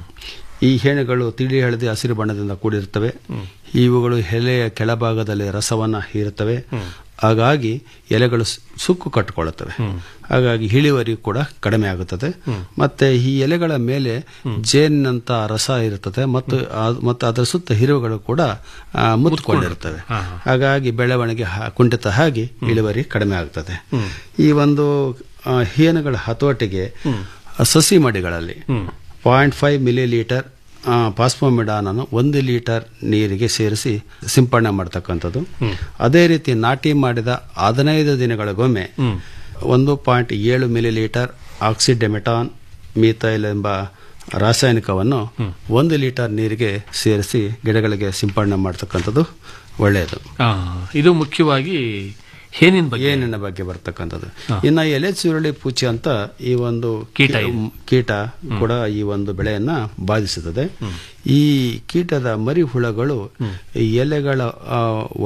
ಈ ಹೇನುಗಳು ತಿಳಿ ಹಳದಿ ಹಸಿರು ಬಣ್ಣದಿಂದ ಕೂಡಿರುತ್ತವೆ ಇವುಗಳು ಎಲೆಯ ಕೆಳಭಾಗದಲ್ಲಿ ರಸವನ್ನ ಹೀರುತ್ತವೆ ಹಾಗಾಗಿ ಎಲೆಗಳು ಸು- ಸುಕ್ಕು ಕಟ್ಟಿಕೊಳ್ಳುತ್ತವೆ ಹಾಗಾಗಿ ಇಳುವರಿ ಕೂಡ ಕಡಿಮೆ ಆಗುತ್ತದೆ ಮತ್ತೆ ಈ ಎಲೆಗಳ ಮೇಲೆ ಜೇನಿನಂತ ರಸ ಇರುತ್ತದೆ ಮತ್ತು ಆ- ಮತ್ತು ಅದರ ಸುತ್ತ ಹಿರುಗಳು ಕೂಡ ಆ, ಮುತ್ತುಕೊಂಡಿರುತ್ತವೆ ಹಾಗಾಗಿ ಬೆಳವಣಿಗೆ ಹ- ಕುಂಠಿತ ಆಗಿ ಇಳುವರಿ ಕಡಿಮೆ ಆಗ್ತದೆ ಈ ಒಂದು ಆ, ಹೇನುಗಳ ಹತೋಟಿಗೆ ಆ, ಸಸಿ ಮಡಿಗಳಲ್ಲಿ ಪಾಯಿಂಟ್ ಫೈವ್ ಮಿಲಿ ಲೀಟರ್ ಪಾಸ್ಪೋಮಿಡಾನನ್ನು ಒಂದು ಲೀಟರ್ ನೀರಿಗೆ ಸೇರಿಸಿ ಸಿಂಪಡಣೆ ಮಾಡ್ತಕ್ಕಂಥದ್ದು ಅದೇ ರೀತಿ ನಾಟಿ ಮಾಡಿದ ಹದಿನೈದು ದಿನಗಳಿಗೊಮ್ಮೆ ಒಂದು ಪಾಯಿಂಟ್ ಏಳು ಮಿಲಿ ಲೀಟರ್ ಆಕ್ಸಿಡೆಮೆಟಾನ್ ಮೀಥೈಲ್ ಎಂಬ ರಾಸಾಯನಿಕವನ್ನು ಒಂದು ಲೀಟರ್ ನೀರಿಗೆ ಸೇರಿಸಿ ಗಿಡಗಳಿಗೆ ಸಿಂಪಡಣೆ ಮಾಡ್ತಕ್ಕಂಥದ್ದು ಒಳ್ಳೆಯದು ಆ, ಇದು ಮುಖ್ಯವಾಗಿ ಹೇನಿನ ಬಗ್ಗೆ ಏನಿನ ಬಗ್ಗೆ ಬರ್ತಕ್ಕಂಥದ್ದು ಇನ್ನು ಎಲೆ ಚುರುಳಿ ಪೂಚಿ ಅಂತ ಈ ಒಂದು ಕೀಟ ಕೀ- ಇದೆ. ಕೀಟ ಕೂಡ ಈ ಒಂದು ಬೆಳೆಯನ್ನ ಬಾಧಿಸುತ್ತದೆ ಈ ಕೀಟದ ಮರಿ ಹುಳಗಳು ಈ ಎಲೆಗಳ ಆ,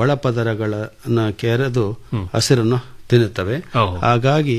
ಒಳಪದರಗಳನ್ನ ಕೆರೆದು ಹಸಿರನ್ನು ತಿನ್ನುತ್ತವೆ ಓಹೋ. ಹಾಗಾಗಿ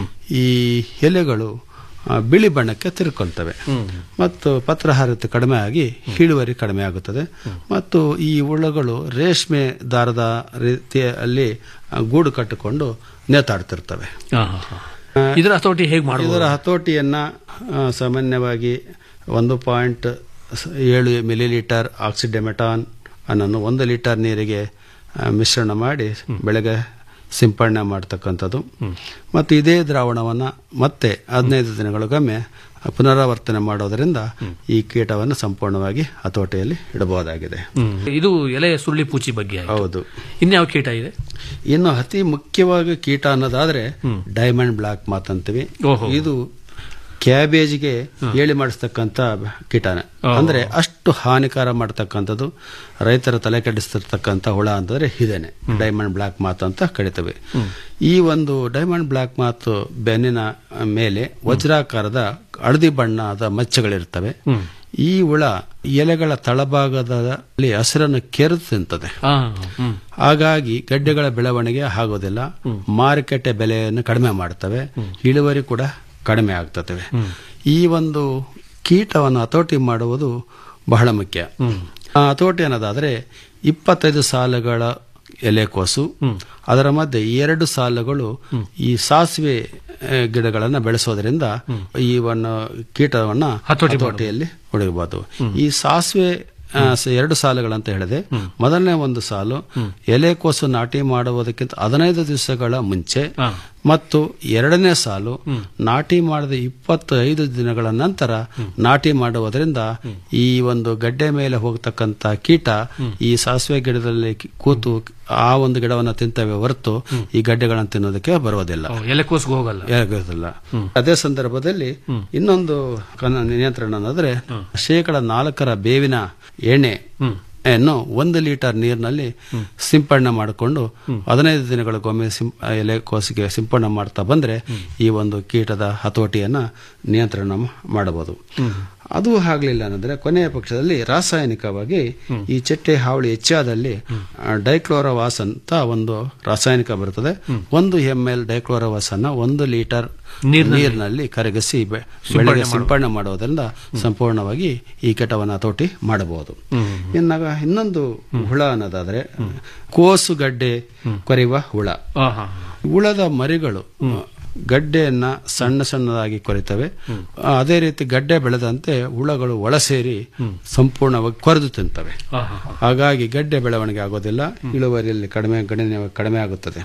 ಈ ಎಲೆಗಳು ಆ, ಬಿಳಿ ಬಣ್ಣಕ್ಕೆ ತಿರ್ಕೊಳ್ತವೆ ಮತ್ತು ಪತ್ರಹಾರತೆ ಕಡಿಮೆ ಆಗಿ ಇಳುವರಿ ಕಡಿಮೆ ಆಗುತ್ತದೆ ಮತ್ತು ಈ ಹುಳಗಳು ರೇಷ್ಮೆ ದಾರದ ರೀತಿಯಲ್ಲಿ ಆ, ಗೂಡು ಕಟ್ಟಿಕೊಂಡು ನೇತಾಡ್ತಿರ್ತವೆ ಆ, ಹಾ, ಹಾ. ಇದರ ಹತೋಟಿ ಹೇಗೆ ಇದರ ಮಾಡಬಹುದು ಹತೋಟಿಯನ್ನ ಆ, ಸಾಮಾನ್ಯವಾಗಿ ಒಂದು ಪಾಯಿಂಟ್ ಏಳು ಮಿಲಿಲೀಟರ್ ಆಕ್ಸಿಡೆಮೆಟಾನ್ ಅನ್ನನ್ನು ಒಂದು ಲೀಟರ್ ನೀರಿಗೆ ಆ, ಮಿಶ್ರಣ ಮಾಡಿ ಬೆಳೆಗೆ ಸಿಂಪಡಣೆ ಮಾಡ್ತಕ್ಕಂಥದ್ದು ಮತ್ತು ಇದೇ ದ್ರಾವಣವನ್ನು ಮತ್ತೆ ಹದಿನೈದು ದಿನಗಳಿಗೊಮ್ಮೆ ಪುನರಾವರ್ತನೆ ಮಾಡೋದರಿಂದ ಈ ಕೀಟವನ್ನು ಸಂಪೂರ್ಣವಾಗಿ ಹತೋಟಿಯಲ್ಲಿ ಇಡಬಹುದಾಗಿದೆ ಇದು ಎಲೆ ಸುರುಳಿ ಪೂಚಿ ಬಗ್ಗೆ ಆಯ್ತು. ಹೌದು ಇನ್ಯಾವ ಕೀಟ ಇದೆ ಇನ್ನು ಅತಿ ಮುಖ್ಯವಾಗಿ ಕೀಟ ಅನ್ನೋದಾದ್ರೆ ಡೈಮಂಡ್ ಬ್ಲಾಕ್ ಮಾತಂತೀವಿ ಓಹೋ. ಇದು ಕ್ಯಾಬೇಜ್ಗೆ ಹೇಳಿ ಮಾಡಿಸ್ತಕ್ಕಂಥ ಕೀಟನ ಅಂದ್ರೆ ಅಷ್ಟು ಹಾನಿಕಾರ ಮಾಡ್ತಕ್ಕಂಥದ್ದು ರೈತರ ತಲೆ ಕೆಡಿಸ್ತಿರ್ತಕ್ಕಂಥ ಹುಳ ಅಂತಂದ್ರೆ ಇದೇನೆ ಡೈಮಂಡ್ ಬ್ಲಾಕ್ ಮಾತು ಅಂತ ಕರಿತೇವೆ ಈ ಒಂದು ಡೈಮಂಡ್ ಬ್ಲಾಕ್ ಮಾತು ಬೆನ್ನಿನ ಮೇಲೆ ವಜ್ರಾಕಾರದ ಹಳದಿ ಬಣ್ಣದ ಮಚ್ಚಗಳಿರ್ತವೆ ಈ ಹುಳ ಎಲೆಗಳ ತಳಭಾಗದಲ್ಲಿ ಹಸಿರನ್ನು ಕೆರೆದು ತಿಂತದೆ ಆ, ಹ್ಮ್. ಹಾಗಾಗಿ ಗಡ್ಡೆಗಳ ಬೆಳವಣಿಗೆ ಆಗೋದಿಲ್ಲ ಮಾರುಕಟ್ಟೆ ಬೆಲೆಯನ್ನು ಕಡಿಮೆ ಮಾಡ್ತವೆ ಇಳುವರಿ ಕೂಡ ಕಡಿಮೆ ಆಗ್ತವೆ ಈ ಒಂದು ಕೀಟವನ್ನು ಹತೋಟಿ ಮಾಡುವುದು ಬಹಳ ಮುಖ್ಯ ಆ ಹತೋಟಿ ಅನ್ನೋದಾದ್ರೆ ಇಪ್ಪತ್ತೈದು ಸಾಲುಗಳ ಎಲೆಕೋಸು ಅದರ ಮಧ್ಯೆ ಎರಡು ಸಾಲುಗಳು ಈ ಸಾಸಿವೆ ಆ, ಗಿಡಗಳನ್ನ ಬೆಳೆಸೋದ್ರಿಂದ ಈ ಒಂದು ಕೀಟವನ್ನ ಹತೋಟಿ ಹತೋಟಿಯಲ್ಲಿ ಹೊಡೆಯಬಹುದು ಈ ಸಾಸಿವೆ ಆ, ಸ- ಎರಡು ಸಾಲುಗಳಂತ ಹೇಳಿದೆ ಮೊದಲನೇ ಒಂದು ಸಾಲು ಎಲೆಕೋಸು ನಾಟಿ ಮಾಡುವುದಕ್ಕಿಂತ ಹದಿನೈದು ದಿವಸಗಳ ಮುಂಚೆ ಮತ್ತು ಎರಡನೇ ಸಾಲು ನಾಟಿ ಮಾಡಿದ ಇಪ್ಪತ್ತೈದು ದಿನಗಳ ನಂತರ ನಾಟಿ ಮಾಡುವುದರಿಂದ ಈ ಒಂದು ಗಡ್ಡೆ ಮೇಲೆ ಹೋಗ್ತಕ್ಕಂತ ಕೀಟ ಈ ಸಾಸಿವೆ ಗಿಡದಲ್ಲಿ ಕಿ- ಕೂತು ಆ ಒಂದು ಗಿಡವನ್ನು ತಿಂತವೆ ಹೊರತು ಈ ಗಡ್ಡೆಗಳನ್ನು ತಿನ್ನೋದಕ್ಕೆ ಬರುವುದಿಲ್ಲ ಓ, ಎಲೆಕೋಸ್ಗೆ ಹೋಗಲ್ಲ ಯಾರಿಗೋದಿಲ್ಲ ಅದೇ ಸಂದರ್ಭದಲ್ಲಿ ಇನ್ನೊಂದು ಕನ- ನಿಯಂತ್ರಣ ಅನ್ನೋದ್ರೆ ಶೇಕಡ ನಾಲ್ಕರ ಬೇವಿನ ಎಣ್ಣೆ ಯನ್ನು ಒಂದು ಲೀಟರ್ ನೀರಿನಲ್ಲಿ ಸಿಂಪಡಣೆ ಮಾಡಿಕೊಂಡು ಹದಿನೈದು ದಿನಗಳಿಗೊಮ್ಮೆ ಸಿಂ ಎಲೆಕೋಸಿಗೆ ಸಿಂಪಡಣೆ ಮಾಡ್ತಾ ಬಂದ್ರೆ ಈ ಒಂದು ಕೀಟದ ಹತೋಟಿಯನ್ನ ನಿಯಂತ್ರಣ ಮಾಡಬಹುದು ಅದು ಆಗ್ಲಿಲ್ಲ ಅನ್ನಂದ್ರೆ ಕೊನೆಯ ಪಕ್ಷದಲ್ಲಿ ರಾಸಾಯನಿಕವಾಗಿ ಈ ಚಟ್ಟೆ ಹಾವಳಿ ಹೆಚ್ಚಾದಲ್ಲಿ ಡೈಕ್ಲೋರೋವಾಸ್ ಅಂತ ಒಂದು ರಾಸಾಯನಿಕ ಬರುತ್ತದೆ ಒಂದು ಎಂ ಎಲ್ ಡೈಕ್ಲೋರೋವಾಸ್ ಅನ್ನ ಒಂದು ಲೀಟರ್ ನೀರಿನಲ್ಲಿ ಕರಗಿಸಿ ಬೆ- ಬೆಳೆಗೆ ಸಿಂಪಡಣೆ ಮಾಡುವುದರಿಂದ ಸಂಪೂರ್ಣವಾಗಿ ಈ ಕೀಟವನ್ನು ಹತೋಟಿ ಮಾಡಬಹುದು ಇನ್ನಾಗ ಇನ್ನೊಂದು ಹುಳ ಅನ್ನೋದಾದ್ರೆ ಕೋಸುಗಡ್ಡೆ ಕೊರೆಯುವ ಹುಳ ಆ, ಹಾ. ಹುಳದ ಮರಿಗಳು ಗಡ್ಡೆಯನ್ನ ಸಣ್ಣ ಸಣ್ಣದಾಗಿ ಕೊರಿತವೆ ಆ, ಅದೇ ರೀತಿ ಗಡ್ಡೆ ಬೆಳೆದಂತೆ ಹುಳಗಳು ಒಳ ಸೇರಿ ಸಂಪೂರ್ಣವಾಗಿ ಕೊರೆದು ತಿಂತವೆ ಆ, ಹಾ, ಹಾ. ಹಾಗಾಗಿ ಗಡ್ಡೆ ಬೆಳವಣಿಗೆ ಆಗೋದಿಲ್ಲ ಇಳುವರಿಯಲ್ಲಿ ಕಡಿಮೆ ಗಣನೀಯ ಕಡಿಮೆ ಆಗುತ್ತದೆ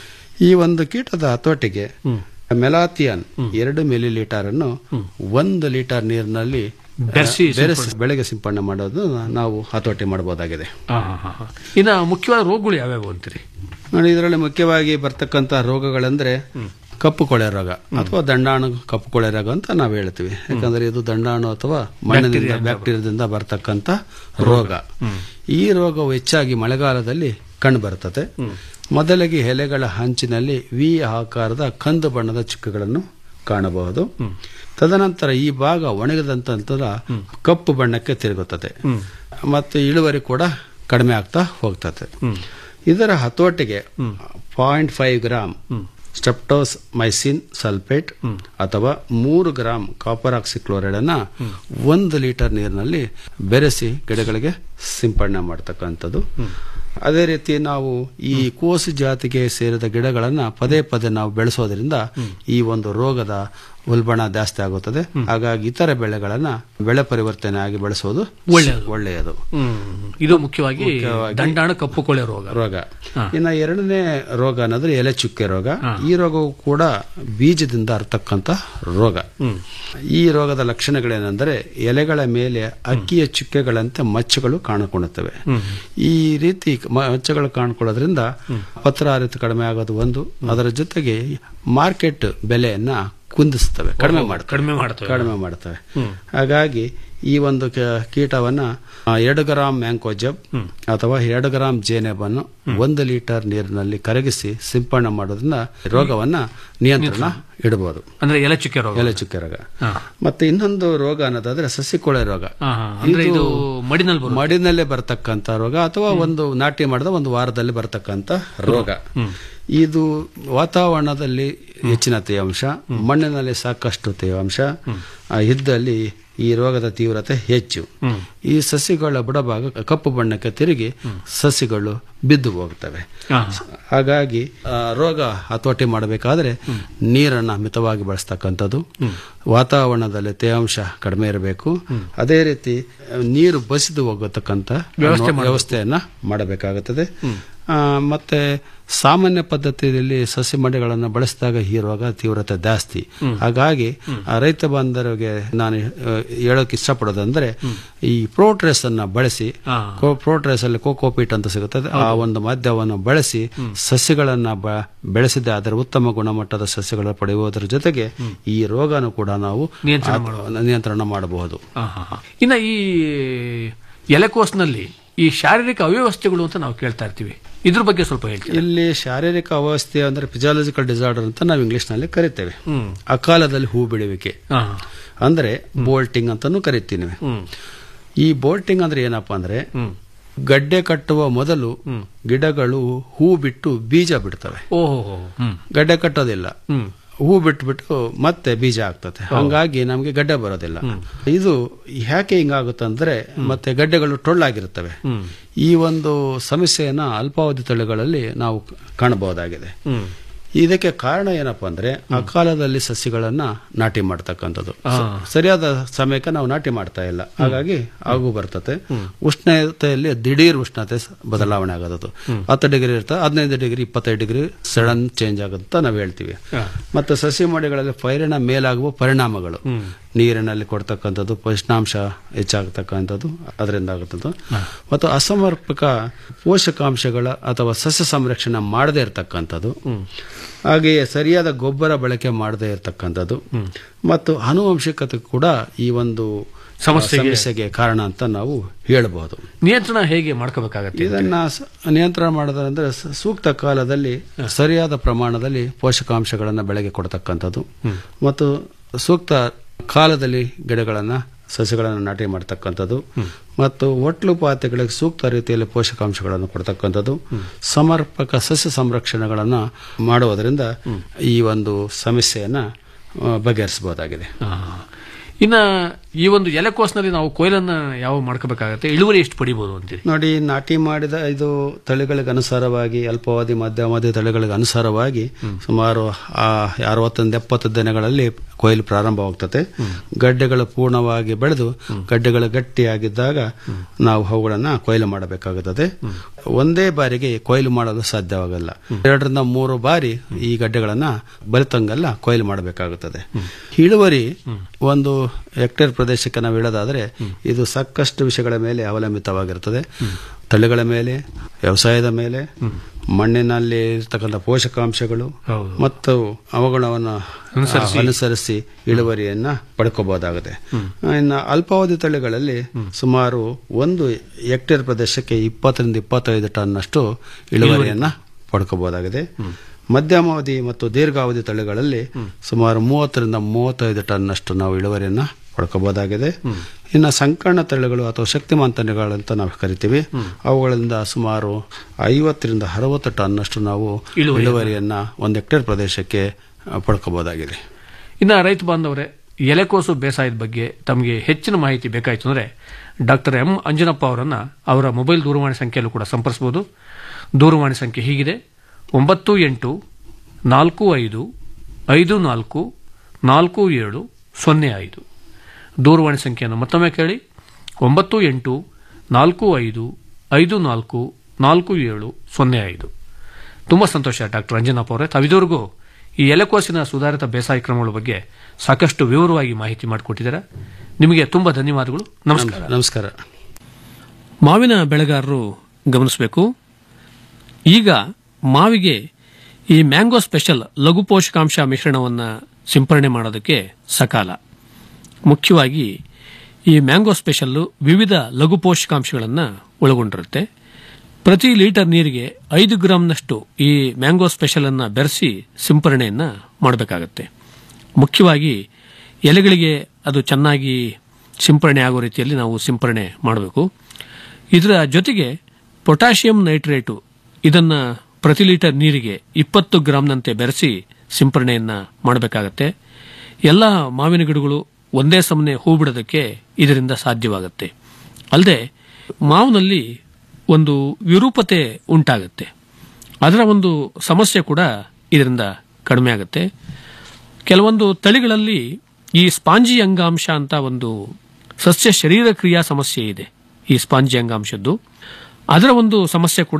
ಈ ಒಂದು ಕೀಟದ ಹತೋಟಿಗೆ ಮೆಲಾಥಿಯನ್ ಎರಡು ಮಿಲಿ ಲೀಟರ್ ಅನ್ನು ಒಂದು ಲೀಟರ್ ನೀರಿನಲ್ಲಿ ಬೆರ್ಸಿ ಬೆರೆಸಿ ಬೆಳೆಗೆ ಸಿಂಪಡಣೆ ಮಾಡೋದು ನಾವು ಹತೋಟಿ ಮಾಡಬಹುದಾಗಿದೆ ಆ, ಹಾ, ಹಾ, ಹಾ. ಇನ್ನ ಮುಖ್ಯವಾದ ರೋಗಗಳು ಯಾವ್ಯಾವು ಅಂತೀರಿ ನೋಡಿ ಇದರಲ್ಲಿ ಮುಖ್ಯವಾಗಿ ಬರ್ತಕ್ಕಂಥ ರೋಗಗಳೆಂದ್ರೆ ಕಪ್ಪು ಕೊಳೆ ರೋಗ ಅಥವಾ ದಂಡಾಣು ಕಪ್ಪು ಕೊಳೆ ರೋಗ ಅಂತ ನಾವು ಹೇಳ್ತೀವಿ ಯಾಕಂದ್ರೆ ಇದು ದಂಡಾಣು ಅಥವಾ ಮಣ್ಣಿನಿಂದ ಬ್ಯಾಕ್ಟೀರಿಯಾದಿಂದ ಬರ್ತಕ್ಕಂಥ ರೋಗ ಈ ರೋಗವು ಹೆಚ್ಚಾಗಿ ಮಳೆಗಾಲದಲ್ಲಿ ಕಂಡು ಬರುತ್ತದೆ ಮೊದಲಿಗೆ ಎಲೆಗಳ ಹಂಚಿನಲ್ಲಿ ವಿ ಆಕಾರದ ಕಂದು ಬಣ್ಣದ ಚುಕ್ಕೆಗಳನ್ನು ಕಾಣಬಹುದು ತದನಂತರ ಈ ಭಾಗ ಒಣಗಿದಂತ ನಂತರ ಕಪ್ಪು ಬಣ್ಣಕ್ಕೆ ತಿರುಗುತ್ತದೆ ಮತ್ತು ಇಳುವರಿ ಕೂಡ ಕಡಿಮೆ ಆಗ್ತಾ ಹೋಗ್ತದೆ ಇದರ ಹತೋಟಿಗೆ point five gram streptomycin sulphate ಅಥವಾ ಮೂರು ಗ್ರಾಮ್ ಕಾಪರ್ ಆಕ್ಸಿಕ್ಲೋರೈಡ್ ಅನ್ನ ಒಂದು ಲೀಟರ್ ನೀರಿನಲ್ಲಿ ಬೆರೆಸಿ ಗಿಡಗಳಿಗೆ ಸಿಂಪಡಣೆ ಮಾಡ್ತಕ್ಕಂಥದ್ದು ಅದೇ ರೀತಿ ನಾವು ಈ ಕೋಸು ಜಾತಿಗೆ ಸೇರಿದ ಗಿಡಗಳನ್ನ ಪದೇ ಪದೇ ನಾವು ಬೆಳೆಸೋದ್ರಿಂದ ಈ ಒಂದು ರೋಗದ ಉಲ್ಬಣ ಜಾಸ್ತಿ ಆಗುತ್ತದೆ ಹಾಗಾಗಿ ಇತರ ಬೆಳೆಗಳನ್ನ ಬೆಳೆ ಪರಿವರ್ತನೆ ಆಗಿ ಬೆಳೆಸೋದು ಒಳ್ಳೆಯದು. ಒಳ್ಳೆಯದು ಹ್ಮ್. ಇದು ಮುಖ್ಯವಾಗಿ ಮುಖ್ಯವಾಗಿ ದಂಡಾಣ ಕಪ್ಪು ಕೊಳೆ ರೋಗ ರೋಗ ಹಾ. ಇನ್ನು ಎರಡನೇ ರೋಗ ಅನ್ನೋದ್ರೆ ಎಲೆ ಚುಕ್ಕೆ ರೋಗ ಈ ರೋಗವು ಕೂಡ ಬೀಜದಿಂದ ಹರತಕ್ಕಂತ ರೋಗ ಈ ರೋಗದ ಲಕ್ಷಣಗಳೇನೆಂದರೆ ಎಲೆಗಳ ಮೇಲೆ ಅಕ್ಕಿಯ ಚುಕ್ಕೆಗಳಂತೆ ಮಚ್ಚಗಳು ಕಾಣಿಕೊಳ್ಳುತ್ತವೆ ಈ ರೀತಿ ಮ- ಮಚ್ಚಗಳು ಕಾಣಿಕೊಳ್ಳೋದ್ರಿಂದ ಪತ್ರ ಹರಿತ ಕಡಿಮೆ ಆಗೋದು ಒಂದು ಅದರ ಜೊತೆಗೆ ಮಾರ್ಕೆಟ್ ಬೆಲೆಯನ್ನ ಕುಂದಿಸ್ತವೆ ಕಡಿಮೆ ಓಹೋ, ಮಾಡ್ತವೆ ಕಡಿಮೆ ಮಾಡ್ತವೆ. ಕಡಿಮೆ ಮಾಡ್ತವೆ ಹ್ಮ್. ಹಾಗಾಗಿ ಈ ಒಂದು ಕ- ಕೀಟವನ್ನ ಆ, ಎರಡು ಗ್ರಾಂ ಮ್ಯಾಂಕೋಜಬ್ ಅಥವಾ ಎರಡು ಗ್ರಾಂ ಜೇನೆಬನ್ನು ಒಂದು ಲೀಟರ್ ನೀರಿನಲ್ಲಿ ಕರಗಿಸಿ ಸಿಂಪಡಣೆ ಮಾಡೋದ್ರಿಂದ ರೋಗವನ್ನ ನಿಯಂತ್ರಣ ಇಡಬಹುದು ಅಂದ್ರೆ ಎಲೆ ಚುಕ್ಕೆ ರೋಗ ಎಲೆ ಚುಕ್ಕೆ ರೋಗ ಹಾ. ಮತ್ತೆ ಇನ್ನೊಂದು ರೋಗ ಅನ್ನೋದಾದ್ರೆ ಸಸಿಕೊಳೆ ರೋಗ ಹಾ, ಹಾ. ಅಂದ್ರೆ ಇದು ಮಡಿನಲ್ಲಿ ಬರುತ್ತೆ. ಮಡಿನಲ್ಲೇ ಬರ್ತಕ್ಕಂಥ ರೋಗ ಅಥವಾ ಒಂದು ನಾಟಿ ಮಾಡಿದ ಒಂದು ವಾರದಲ್ಲಿ ಬರ್ತಕ್ಕಂಥ ರೋಗ ಇದು ವಾತಾವರಣದಲ್ಲಿ ಹೆಚ್ಚಿನ ತೇವಾಂಶ ಮಣ್ಣಿನಲ್ಲಿ ಸಾಕಷ್ಟು ತೇವಾಂಶ ಆ, ಇದ್ದಲ್ಲಿ ಈ ರೋಗದ ತೀವ್ರತೆ ಹೆಚ್ಚು ಈ ಸಸಿಗಳ ಬುಡಭಾಗ ಕಪ್ಪು ಬಣ್ಣಕ್ಕೆ ತಿರುಗಿ ಸಸಿಗಳು ಬಿದ್ದು ಹೋಗ್ತವೆ ಹಾಗಾಗಿ ಆ, ರೋಗ ಹತೋಟಿ ಮಾಡಬೇಕಾದ್ರೆ ನೀರನ್ನು ಮಿತವಾಗಿ ಬಳಸ್ತಕ್ಕಂಥದ್ದು ವಾತಾವರಣದಲ್ಲಿ ತೇವಾಂಶ ಕಡಿಮೆ ಇರಬೇಕು ಅದೇ ರೀತಿ ಆ, ನೀರು ಬಸಿದು ಹೋಗತಕ್ಕಂಥ ವ್ಯವಸ್ಥೆ ಮಾಡ್ಬೇಕು. ವ್ಯವಸ್ಥೆಯನ್ನ ಮಾಡಬೇಕಾಗುತ್ತದೆ ಆ, ಮತ್ತೆ ಸಾಮಾನ್ಯ ಪದ್ಧತಿಯಲ್ಲಿ ಸಸಿ ಮಡಿಗಳನ್ನು ಬಳಸಿದಾಗ ಈ ರೋಗ ತೀವ್ರತೆ ಜಾಸ್ತಿ ಹಾಗಾಗಿ ಆ ರೈತ ಬಾಂಧವರಿಗೆ ನಾನು ಆ, ಹೇಳೋಕೆ ಇಷ್ಟಪಡೋದಂದ್ರೆ ಈ ಪ್ರೋಟ್ರೇಸ್ ಅನ್ನ ಬಳಸಿ ಪ್ರೋಟ್ರೇಸ್ ಅಲ್ಲಿ ಕೋಕೋಪೀಟ್ ಅಂತ ಸಿಗುತ್ತದೆ ಆ ಒಂದು ಮಾಧ್ಯಮವನ್ನು ಬಳಸಿ ಸಸ್ಯಗಳನ್ನ ಬ- ಬೆಳೆಸಿದ ಅದರ ಉತ್ತಮ ಗುಣಮಟ್ಟದ ಸಸ್ಯಗಳ ಪಡೆಯುವುದರ ಜೊತೆಗೆ ಈ ರೋಗನು ಕೂಡ ನಾವು ನಿಯಂತ್ರಣ ಆ- ನಿಯಂತ್ರಣ ಮಾಡಬಹುದು ಹಾ, ಹಾ, ಹಾ. ಇನ್ನ ಈ ಎಲೆಕೋಸ್ನಲ್ಲಿ ಈ ಶಾರೀರಿಕ ಅವ್ಯವಸ್ಥೆಗಳು ಅಂತ ನಾವು ಕೇಳ್ತಾ ಇರ್ತೀವಿ ಇದ್ರ ಬಗ್ಗೆ ಸ್ವಲ್ಪ ಹೇಳ್ತೀವಿ ಇಲ್ಲಿ ಶಾರೀರಿಕ ಅವಸ್ಥೆ ಅಂದ್ರೆ ಫಿಸಿಯಾಲಜಿಕಲ್ ಡಿಸಾರ್ಡರ್ ಅಂತ ನಾವು ಇಂಗ್ಲಿಷ್ ನಲ್ಲಿ ಕರಿತೇವೆ ಅಕಾಲದಲ್ಲಿ ಹೂ ಬಿಡುವಿಕೆ ಅಂದ್ರೆ ಬೋಲ್ಟಿಂಗ್ ಅಂತಾನು ಕರಿತೀವಿ ಈ ಬೋಲ್ಟಿಂಗ್ ಅಂದ್ರೆ ಏನಪ್ಪಾ ಅಂದ್ರೆ ಗಡ್ಡೆ ಕಟ್ಟುವ ಮೊದಲು ಗಿಡಗಳು ಹೂ ಬಿಟ್ಟು ಬೀಜ ಬಿಡ್ತವೆ ಓಹೋ ಹ್ಮ್ ಗಡ್ಡೆ ಕಟ್ಟೋದಿಲ್ಲ ಹೂ ಬಿಟ್ಬಿಟ್ಟು ಮತ್ತೆ ಬೀಜ ಆಗ್ತದೆ ಹಂಗಾಗಿ ನಮಗೆ ಗಡ್ಡೆ ಬರೋದಿಲ್ಲ ಇದು ಯಾಕೆ ಹಿಂಗಾಗುತ್ತಂದ್ರೆ ಮತ್ತೆ ಗಡ್ಡೆಗಳು ಟೊಳ್ಳಾಗಿರುತ್ತವೆ ಈ ಒಂದು ಸಮಸ್ಯೆಯನ್ನ ಅಲ್ಪಾವಧಿ ತಳಿಗಳಲ್ಲಿ ನಾವು ಕಾಣಬಹುದಾಗಿದೆ ಇದಕ್ಕೆ ಕಾರಣ ಏನಪ್ಪಾ ಅಂದ್ರೆ ಅಕಾಲದಲ್ಲಿ ಸಸಿಗಳನ್ನ ನಾಟಿ ಮಾಡ್ತಕ್ಕಂಥದ್ದು ಸ- ಸರಿಯಾದ ಸಮಯಕ್ಕೆ ನಾವು ನಾಟಿ ಮಾಡ್ತಾ ಇಲ್ಲ ಹಾಗಾಗಿ ಆಗು ಬರ್ತದೆ ಉಷ್ಣತೆಯಲ್ಲಿ ದಿಢೀರ್ ಉಷ್ಣತೆ ಸ- ಬದಲಾವಣೆ ಆಗೋದು ಹತ್ತು ಡಿಗ್ರಿ ಇರ್ತದೆ ಹದಿನೈದು ಡಿಗ್ರಿ ಇಪ್ಪತ್ತೈದು ಡಿಗ್ರಿ ಸಡನ್ ಚೇಂಜ್ ಆಗುತ್ತೆ ಅಂತ ನಾವು ಹೇಳ್ತೀವಿ ಮತ್ತು ಸಸಿ ಮಡಿಗಳಲ್ಲಿ ಪೈರಿನ ಮೇಲಾಗುವ ಪರಿಣಾಮಗಳು ನೀರಿನಲ್ಲಿ ಕೊಡ್ತಕ್ಕಂಥದ್ದು ಪೋಷಣಾಂಶ ಹೆಚ್ಚಾಗತಕ್ಕಂಥದ್ದು ಅದರಿಂದ ಆಗುತ್ತದ್ದು ಮತ್ತು ಅಸಮರ್ಪಕ ಪೋಷಕಾಂಶಗಳ ಅಥವಾ ಸಸ್ಯ ಸಂರಕ್ಷಣೆ ಮಾಡದೇ ಇರತಕ್ಕಂಥದ್ದು ಹಾಗೆಯೇ ಸರಿಯಾದ ಗೊಬ್ಬರ ಬಳಕೆ ಮಾಡದೇ ಇರತಕ್ಕಂಥದ್ದು ಮತ್ತು ಆನುವಂಶಿಕತೆ ಕೂಡ ಈ ಒಂದು ಆ, ಸಮಸ್ಯೆಗೆ- ಸಮಸ್ಯೆಗೆ ಕಾರಣ ಅಂತ ನಾವು ಹೇಳಬಹುದು ನಿಯಂತ್ರಣ ಹೇಗೆ ಮಾಡ್ಕೋಬೇಕಾಗತ್ತೆ ಇದನ್ನ ಸ- ನಿಯಂತ್ರಣ ಮಾಡೋದಂದ್ರೆ ಸ- ಸೂಕ್ತ ಕಾಲದಲ್ಲಿ ಸರಿಯಾದ ಪ್ರಮಾಣದಲ್ಲಿ ಪೋಷಕಾಂಶಗಳನ್ನು ಬೆಳೆಗೆ ಕೊಡ್ತಕ್ಕಂಥದ್ದು ಮತ್ತು ಸೂಕ್ತ ಕಾಲದಲ್ಲಿ ಗಿಡಗಳನ್ನು ಸಸ್ಯಗಳನ್ನು ನಾಟಿ ಮಾಡ್ತಕ್ಕಂಥದ್ದು ಮತ್ತು ಒಟ್ಲು ಪಾತೆಗಳಿಗೆ ಸೂಕ್ತ ರೀತಿಯಲ್ಲಿ ಪೋಷಕಾಂಶಗಳನ್ನು ಕೊಡ್ತಕ್ಕಂಥದ್ದು ಸಮರ್ಪಕ ಸಸ್ಯ ಸಂರಕ್ಷಣೆಗಳನ್ನು ಮಾಡುವುದರಿಂದ ಈ ಒಂದು ಸಮಸ್ಯೆಯನ್ನ ಆ, ಬಗೆಹರಿಸಬಹುದಾಗಿದೆ ಇನ್ನ ಈ ಒಂದು ಎಲೆಕೋಸ್ನಲ್ಲಿ ನಾವು ಕೊಯ್ಲನ್ನ ಯಾವ ಮಾಡ್ಕೋಬೇಕಾಗತ್ತೆ ಇಳುವರಿ ಎಷ್ಟು ಪಡಿಬಹುದು ಅಂತೀರಿ ನೋಡಿ ನಾಟಿ ಮಾಡಿದ ಇದು ತಳಿಗಳಿಗೆ ಅನುಸಾರವಾಗಿ ಅಲ್ಪಾವಧಿ ಮಧ್ಯಮಾವಧಿ ತಳಿಗಳಿಗೆ ಅನುಸಾರವಾಗಿ ಸುಮಾರು ಆ ಅರವತ್ತೊಂದು ಎಪ್ಪತ್ತು ದಿನಗಳಲ್ಲಿ ಕೊಯ್ಲು ಪ್ರಾರಂಭವಾಗ್ತದೆ ಗಡ್ಡೆಗಳು ಪೂರ್ಣವಾಗಿ ಬೆಳೆದು ಗಡ್ಡೆಗಳು ಗಟ್ಟಿಯಾಗಿದ್ದಾಗ ನಾವು ಅವುಗಳನ್ನು ಕೊಯ್ಲು ಮಾಡಬೇಕಾಗುತ್ತದೆ ಒಂದೇ ಬಾರಿಗೆ ಕೊಯ್ಲು ಮಾಡಲು ಸಾಧ್ಯವಾಗಲ್ಲ ಎರಡರಿಂದ ಮೂರು ಬಾರಿ ಈ ಗಡ್ಡೆಗಳನ್ನ ಬಲಿತಂಗಲ್ಲ ಕೊಯ್ಲು ಮಾಡಬೇಕಾಗುತ್ತದೆ ಇಳುವರಿ ಒಂದು ಹೆಕ್ಟೇರ್ ಪ್ರದೇಶಕ್ಕೆ ನಾವು ಹೇಳೋದಾದ್ರೆ ಇದು ಸಾಕಷ್ಟು ವಿಷಯಗಳ ಮೇಲೆ ಅವಲಂಬಿತವಾಗಿರುತ್ತದೆ ತಳಿಗಳ ಮೇಲೆ ವ್ಯವಸಾಯದ ಮೇಲೆ ಮಣ್ಣಿನಲ್ಲಿ ಇರ್ತಕ್ಕಂಥ ಪೋಷಕಾಂಶಗಳು ಮತ್ತು ಅವುಗಳನ್ನು ಅನುಸರಿಸಿ. ಅನುಸರಿಸಿ ಇಳುವರಿಯನ್ನ ಪಡ್ಕೋಬಹುದಾಗುತ್ತೆ ಇನ್ನು ಅಲ್ಪಾವಧಿ ತಳಿಗಳಲ್ಲಿ ಸುಮಾರು ಒಂದು ಹೆಕ್ಟೇರ್ ಪ್ರದೇಶಕ್ಕೆ ಇಪ್ಪತ್ತರಿಂದ ಇಪ್ಪತ್ತೈದು ಟನ್ನಷ್ಟು ಇಳುವರಿಯನ್ನ ಪಡ್ಕೋಬಹುದಾಗಿದೆ ಮಧ್ಯಮಾವಧಿ ಮತ್ತು ದೀರ್ಘಾವಧಿ ತಳಿಗಳಲ್ಲಿ ಸುಮಾರು ಮೂವತ್ತರಿಂದ ಮೂವತ್ತೈದು ಟನ್ನಷ್ಟು ನಾವು ಇಳುವರಿಯನ್ನ ಪಡ್ಕೋಬಹುದಾಗಿದೆ ಇನ್ನು ಸಂಕರ್ಣ ತಳಿಗಳು ಅಥವಾ ಶಕ್ತಿಮಾನ್ ತಳಿಗಳು ಅಂತ ನಾವು ಕರಿತೀವಿ ಅವುಗಳಿಂದ ಸುಮಾರು ಐವತ್ತರಿಂದ ಅರವತ್ತು ಟನ್ನಷ್ಟು ನಾವು ಇಳುವರಿಯನ್ನ- ಇಳುವರಿಯನ್ನ ಒಂದು ಹೆಕ್ಟೇರ್ ಪ್ರದೇಶಕ್ಕೆ ಆ, ಪಡ್ಕೋಬಹುದಾಗಿದೆ ಇನ್ನ ರೈತ ಬಾಂಧವರೇ ಎಲೆಕೋಸು ಬೇಸಾಯದ ಬಗ್ಗೆ ತಮಗೆ ಹೆಚ್ಚಿನ ಮಾಹಿತಿ ಬೇಕಾಯಿತು ಅಂದರೆ ಡಾಕ್ಟರ್ ಎಂ ಅಂಜನಪ್ಪ ಅವರನ್ನ ಅವರ ಮೊಬೈಲ್ ದೂರವಾಣಿ ಸಂಖ್ಯೆಯಲ್ಲೂ ಕೂಡ ಸಂಪರ್ಸಬಹುದು ದೂರವಾಣಿ ಸಂಖ್ಯೆ ಹೀಗಿದೆ ಒಂಬತ್ತು ಎಂಟು ನಾಲ್ಕು ಐದು ಐದು ನಾಲ್ಕು ನಾಲ್ಕು ಏಳು ಸೊನ್ನೆ ಐದು ದೂರವಾಣಿ ಸಂಖ್ಯೆಯನ್ನು ಮತ್ತೊಮ್ಮೆ ಕೇಳಿ ಒಂಬತ್ತು ಎಂಟು ನಾಲ್ಕು ಐದು ಐದು ನಾಲ್ಕು ನಾಲ್ಕು ಏಳು ಸೊನ್ನೆ ಐದು ತುಂಬ ಸಂತೋಷ ಡಾಕ್ಟರ್ ಅಂಜನಪ್ಪ ಅವರೇ ತಾವಿದುವರೆಗೂ ಈ ಎಲೆಕೋಸಿನ ಸುಧಾರಿತ ಬೇಸಾಯ ಕ್ರಮಗಳ ಬಗ್ಗೆ ಸಾಕಷ್ಟು ವಿವರವಾಗಿ ಮಾಹಿತಿ ಮಾಡಿಕೊಟ್ಟಿದ್ದಾರೆ ನಿಮಗೆ ತುಂಬ ಧನ್ಯವಾದಗಳು ನಮಸ್ಕಾರ ನಮಸ್ಕಾರ ಮಾವಿನ ಬೆಳೆಗಾರರು ಗಮನಿಸಬೇಕು ಈಗ ಮಾವಿಗೆ ಈ ಮ್ಯಾಂಗೋ ಸ್ಪೆಷಲ್ ಲಘು ಪೋಷಕಾಂಶ ಮಿಶ್ರಣವನ್ನು ಸಿಂಪರಣೆ ಮಾಡೋದಕ್ಕೆ ಸಕಾಲ ಮುಖ್ಯವಾಗಿ ಈ ಮ್ಯಾಂಗೋ ಸ್ಪೆಷಲ್ಲು ವಿವಿಧ ಲಘು ಪೋಷಕಾಂಶಗಳನ್ನು ಒಳಗೊಂಡಿರುತ್ತೆ ಪ್ರತಿ ಲೀಟರ್ ನೀರಿಗೆ ಐದು ಗ್ರಾಂನಷ್ಟು ಈ ಮ್ಯಾಂಗೋ ಸ್ಪೆಷಲ್ ಅನ್ನ ಬೆರೆಸಿ ಸಿಂಪರಣೆಯನ್ನ ಮಾಡಬೇಕಾಗತ್ತೆ ಮುಖ್ಯವಾಗಿ ಎಲೆಗಳಿಗೆ ಅದು ಚೆನ್ನಾಗಿ ಸಿಂಪರಣೆ ಆಗೋ ರೀತಿಯಲ್ಲಿ ನಾವು ಸಿಂಪರಣೆ ಮಾಡಬೇಕು ಇದರ ಜೊತೆಗೆ ಪೊಟ್ಯಾಷಿಯಂ ನೈಟ್ರೇಟು ಇದನ್ನ ಪ್ರತಿ ಲೀಟರ್ ನೀರಿಗೆ ಇಪ್ಪತ್ತು ಗ್ರಾಂನಂತೆ ಬೆರೆಸಿ ಸಿಂಪರಣೆಯನ್ನ ಮಾಡಬೇಕಾಗತ್ತೆ ಎಲ್ಲ ಮಾವಿನ ಗಿಡಗಳು ಒಂದೇ ಸಮನೆ ಹೂ ಬಿಡೋದಕ್ಕೆ ಇದರಿಂದ ಸಾಧ್ಯವಾಗುತ್ತೆ ಅಲ್ಲದೆ ಮಾವಿನಲ್ಲಿ ಒಂದು ವಿರೂಪತೆ ಉಂಟಾಗುತ್ತೆ ಅದರ ಒಂದು ಸಮಸ್ಯೆ ಕೂಡ ಇದರಿಂದ ಕಡಿಮೆ ಆಗುತ್ತೆ ಕೆಲವೊಂದು ತಳಿಗಳಲ್ಲಿ ಈ ಸ್ಪಾಂಜಿ ಅಂಗಾಂಶ ಅಂತ ಒಂದು ಸಸ್ಯ ಶರೀರ ಕ್ರಿಯಾ ಸಮಸ್ಯೆ ಇದೆ ಈ ಸ್ಪಾಂಜಿ ಅಂಗಾಂಶದ್ದು ಅದರ ಒಂದು ಸಮಸ್ಯೆ ಕೂಡ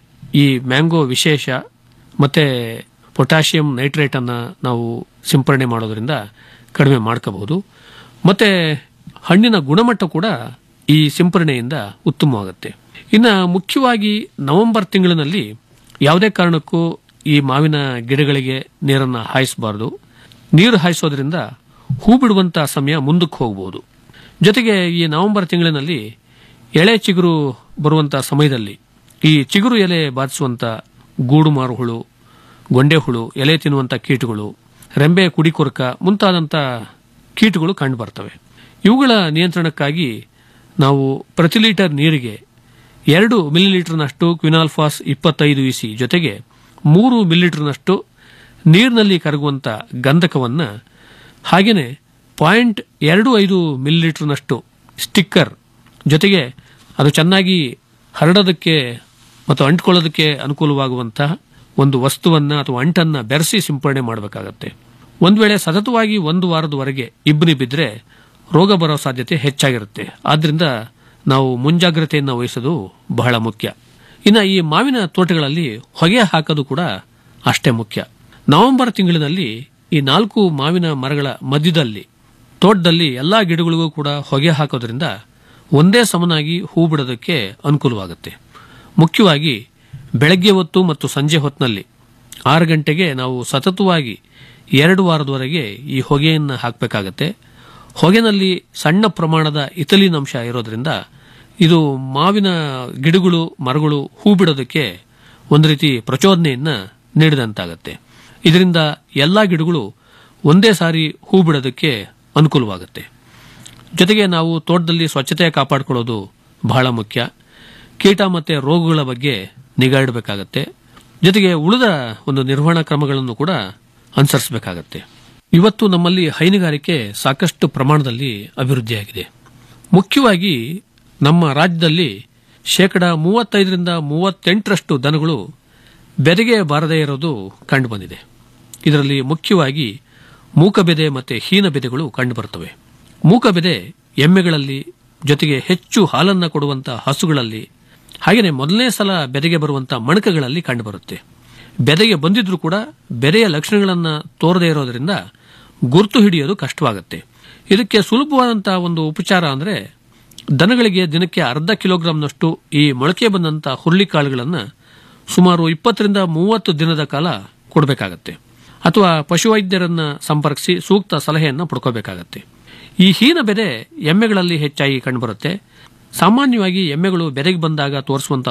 ಈ ಮ್ಯಾಂಗೋ ವಿಶೇಷ ಮತ್ತೆ ಪೊಟ್ಯಾಷಿಯಂ ನೈಟ್ರೇಟ್ ಅನ್ನ ನಾವು ಸಿಂಪರಣೆ ಮಾಡೋದ್ರಿಂದ ಕಡಿಮೆ ಮಾಡ್ಕೋಬಹುದು ಮತ್ತೆ ಹಣ್ಣಿನ ಗುಣಮಟ್ಟ ಕೂಡ ಈ ಸಿಂಪರಣೆಯಿಂದ ಉತ್ತಮವಾಗುತ್ತೆ ಇನ್ನು ಮುಖ್ಯವಾಗಿ ನವೆಂಬರ್ ತಿಂಗಳಿನಲ್ಲಿ ಯಾವುದೇ ಕಾರಣಕ್ಕೂ ಈ ಮಾವಿನ ಗಿಡಗಳಿಗೆ ನೀರನ್ನು ಹಾಯಿಸಬಾರದು ನೀರು ಹಾಯಿಸೋದ್ರಿಂದ ಹೂ ಬಿಡುವಂತ ಸಮಯ ಮುಂದಕ್ಕೆ ಹೋಗಬಹುದು ಜೊತೆಗೆ ಈ ನವೆಂಬರ್ ತಿಂಗಳಿನಲ್ಲಿ ಎಳೆ ಚಿಗುರು ಬರುವಂತ ಸಮಯದಲ್ಲಿ ಈ ಚಿಗುರು ಎಲೆ ಬಾಧಿಸುವಂತ ಗೂಡು ಮಾರು ಹುಳು ಗೊಂಡೆ ಹುಳು ಎಲೆ ತಿನ್ನುವಂತ ಕೀಟಗಳು ರೆಂಬೆ ಕುಡಿಕೊರಕ ಮುಂತಾದಂತ ಕೀಟಗಳು ಕಂಡು ಬರ್ತವೆ ಇವುಗಳ ನಿಯಂತ್ರಣಕ್ಕಾಗಿ ನಾವು ಪ್ರತಿ ಲೀಟರ್ ನೀರಿಗೆ ಎರಡು ಮಿಲಿಲೀಟರ್ನಷ್ಟು ಕ್ವಿನಾಲ್ಫಾಸ್ ಇಪ್ಪತ್ತೈದು ಇಸಿ ಜೊತೆಗೆ ಮೂರು ಮಿಲಿಲೀಟರ್ನಷ್ಟು ನೀರಿನಲ್ಲಿ ಕರಗುವಂತ ಗಂಧಕವನ್ನ ಹಾಗೇನೆ ಪಾಯಿಂಟ್ ಎರಡು ಐದು ಮಿಲಿಲೀಟರ್ನಷ್ಟು ಸ್ಟಿಕ್ಕರ್ ಜೊತೆಗೆ ಅದು ಚೆನ್ನಾಗಿ ಹರಡೋದಕ್ಕೆ ಮತ್ತು ಅಂಟ್ಕೊಳ್ಳೋದಕ್ಕೆ ಅನುಕೂಲವಾಗುವಂತಹ ಒಂದು ವಸ್ತುವನ್ನ ಅಥವಾ ಅಂಟನ್ನ ಬೆರೆಸಿ ಸಿಂಪರಣೆ ಮಾಡಬೇಕಾಗತ್ತೆ ಒಂದು ವೇಳೆ ಸತತವಾಗಿ ಒಂದು ವಾರದವರೆಗೆ ಇಬ್ಬನಿ ಬಿದ್ದರೆ ರೋಗ ಬರೋ ಸಾಧ್ಯತೆ ಹೆಚ್ಚಾಗಿರುತ್ತೆ ಆದ್ರಿಂದ ನಾವು ಮುಂಜಾಗ್ರತೆಯನ್ನು ವಹಿಸೋದು ಬಹಳ ಮುಖ್ಯ ಇನ್ನು ಈ ಮಾವಿನ ತೋಟಗಳಲ್ಲಿ ಹೊಗೆ ಹಾಕೋದು ಕೂಡ ಅಷ್ಟೇ ಮುಖ್ಯ ನವೆಂಬರ್ ತಿಂಗಳಿನಲ್ಲಿ ಈ ನಾಲ್ಕು ಮಾವಿನ ಮರಗಳ ಮಧ್ಯದಲ್ಲಿ ತೋಟದಲ್ಲಿ ಎಲ್ಲಾ ಗಿಡಗಳಿಗೂ ಕೂಡ ಹೊಗೆ ಹಾಕೋದ್ರಿಂದ ಒಂದೇ ಸಮನಾಗಿ ಹೂ ಬಿಡೋದಕ್ಕೆ ಅನುಕೂಲವಾಗುತ್ತೆ ಮುಖ್ಯವಾಗಿ ಬೆಳಗ್ಗೆ ಹೊತ್ತು ಮತ್ತು ಸಂಜೆ ಹೊತ್ತಿನಲ್ಲಿ ಆರು ಗಂಟೆಗೆ ನಾವು ಸತತವಾಗಿ ಎರಡು ವಾರದವರೆಗೆ ಈ ಹೊಗೆಯನ್ನು ಹಾಕಬೇಕಾಗತ್ತೆ ಹೊಗೆನಲ್ಲಿ ಸಣ್ಣ ಪ್ರಮಾಣದ ಇಥಲಿನ್ ಅಂಶ ಇರೋದ್ರಿಂದ ಇದು ಮಾವಿನ ಗಿಡಗಳು ಮರಗಳು ಹೂ ಬಿಡೋದಕ್ಕೆ ಒಂದು ರೀತಿ ಪ್ರಚೋದನೆಯನ್ನ ನೀಡಿದಂತಾಗತ್ತೆ ಇದರಿಂದ ಎಲ್ಲಾ ಗಿಡಗಳು ಒಂದೇ ಸಾರಿ ಹೂ ಬಿಡೋದಕ್ಕೆ ಅನುಕೂಲವಾಗುತ್ತೆ ಜೊತೆಗೆ ನಾವು ತೋಟದಲ್ಲಿ ಸ್ವಚ್ಛತೆ ಕಾಪಾಡಿಕೊಳ್ಳೋದು ಬಹಳ ಮುಖ್ಯ ಕೀಟ ಮತ್ತೆ ರೋಗಗಳ ಬಗ್ಗೆ ನಿಗಾ ಇಡಬೇಕಾಗತ್ತೆ ಜೊತೆಗೆ ಉಳಿದ ಒಂದು ನಿರ್ವಹಣಾ ಕ್ರಮಗಳನ್ನು ಕೂಡ ಅನುಸರಿಸಬೇಕಾಗತ್ತೆ ಇವತ್ತು ನಮ್ಮಲ್ಲಿ ಹೈನುಗಾರಿಕೆ ಸಾಕಷ್ಟು ಪ್ರಮಾಣದಲ್ಲಿ ಅಭಿವೃದ್ಧಿಯಾಗಿದೆ ಮುಖ್ಯವಾಗಿ ನಮ್ಮ ರಾಜ್ಯದಲ್ಲಿ ಶೇಕಡ ಮೂವತ್ತೈದರಿಂದ ಮೂವತ್ತೆಂಟರಷ್ಟು ದನಗಳು ಬೆದೆಗೆ ಬಾರದೇ ಇರೋದು ಕಂಡುಬಂದಿದೆ ಇದರಲ್ಲಿ ಮುಖ್ಯವಾಗಿ ಮೂಕಬೆದೆ ಮತ್ತು ಹೀನ ಬೆದೆಗಳು ಕಂಡುಬರುತ್ತವೆ ಮೂಕಬೆದೆ ಎಮ್ಮೆಗಳಲ್ಲಿ ಜೊತೆಗೆ ಹೆಚ್ಚು ಹಾಲನ್ನು ಕೊಡುವಂತಹ ಹಸುಗಳಲ್ಲಿ ಹಾಗೆಯೇ ಮೊದಲನೇ ಸಲ ಬೆದೆಗೆ ಬರುವಂತಹ ಮಣಕಗಳಲ್ಲಿ ಕಂಡುಬರುತ್ತೆ ಬೆದೆಗೆ ಬಂದಿದ್ರೂ ಕೂಡ ಬೆದೆಯ ಲಕ್ಷಣಗಳನ್ನ ತೋರದೇ ಇರೋದ್ರಿಂದ ಗುರುತು ಹಿಡಿಯೋದು ಕಷ್ಟವಾಗುತ್ತೆ ಇದಕ್ಕೆ ಸುಲಭವಾದಂತಹ ಒಂದು ಉಪಚಾರ ಅಂದ್ರೆ ದನಗಳಿಗೆ ದಿನಕ್ಕೆ ಅರ್ಧ ಕಿಲೋಗ್ರಾಂನಷ್ಟು ಈ ಮೊಳಕೆ ಬಂದಂತಹ ಹುರುಳಿಕಾಳುಗಳನ್ನು ಸುಮಾರು ಇಪ್ಪತ್ತರಿಂದ ಮೂವತ್ತು ದಿನದ ಕಾಲ ಕೊಡಬೇಕಾಗತ್ತೆ ಅಥವಾ ಪಶುವೈದ್ಯರನ್ನ ಸಂಪರ್ಕಿಸಿ ಸೂಕ್ತ ಸಲಹೆಯನ್ನು ಪಡ್ಕೋಬೇಕಾಗತ್ತೆ ಈ ಹೀನ ಬೆದೆ ಎಮ್ಮೆಗಳಲ್ಲಿ ಹೆಚ್ಚಾಗಿ ಕಂಡುಬರುತ್ತೆ ಸಾಮಾನ್ಯವಾಗಿ ಎಮ್ಮೆಗಳು ಬೆದೆಗೆ ಬಂದಾಗ ತೋರಿಸುವಂತಹ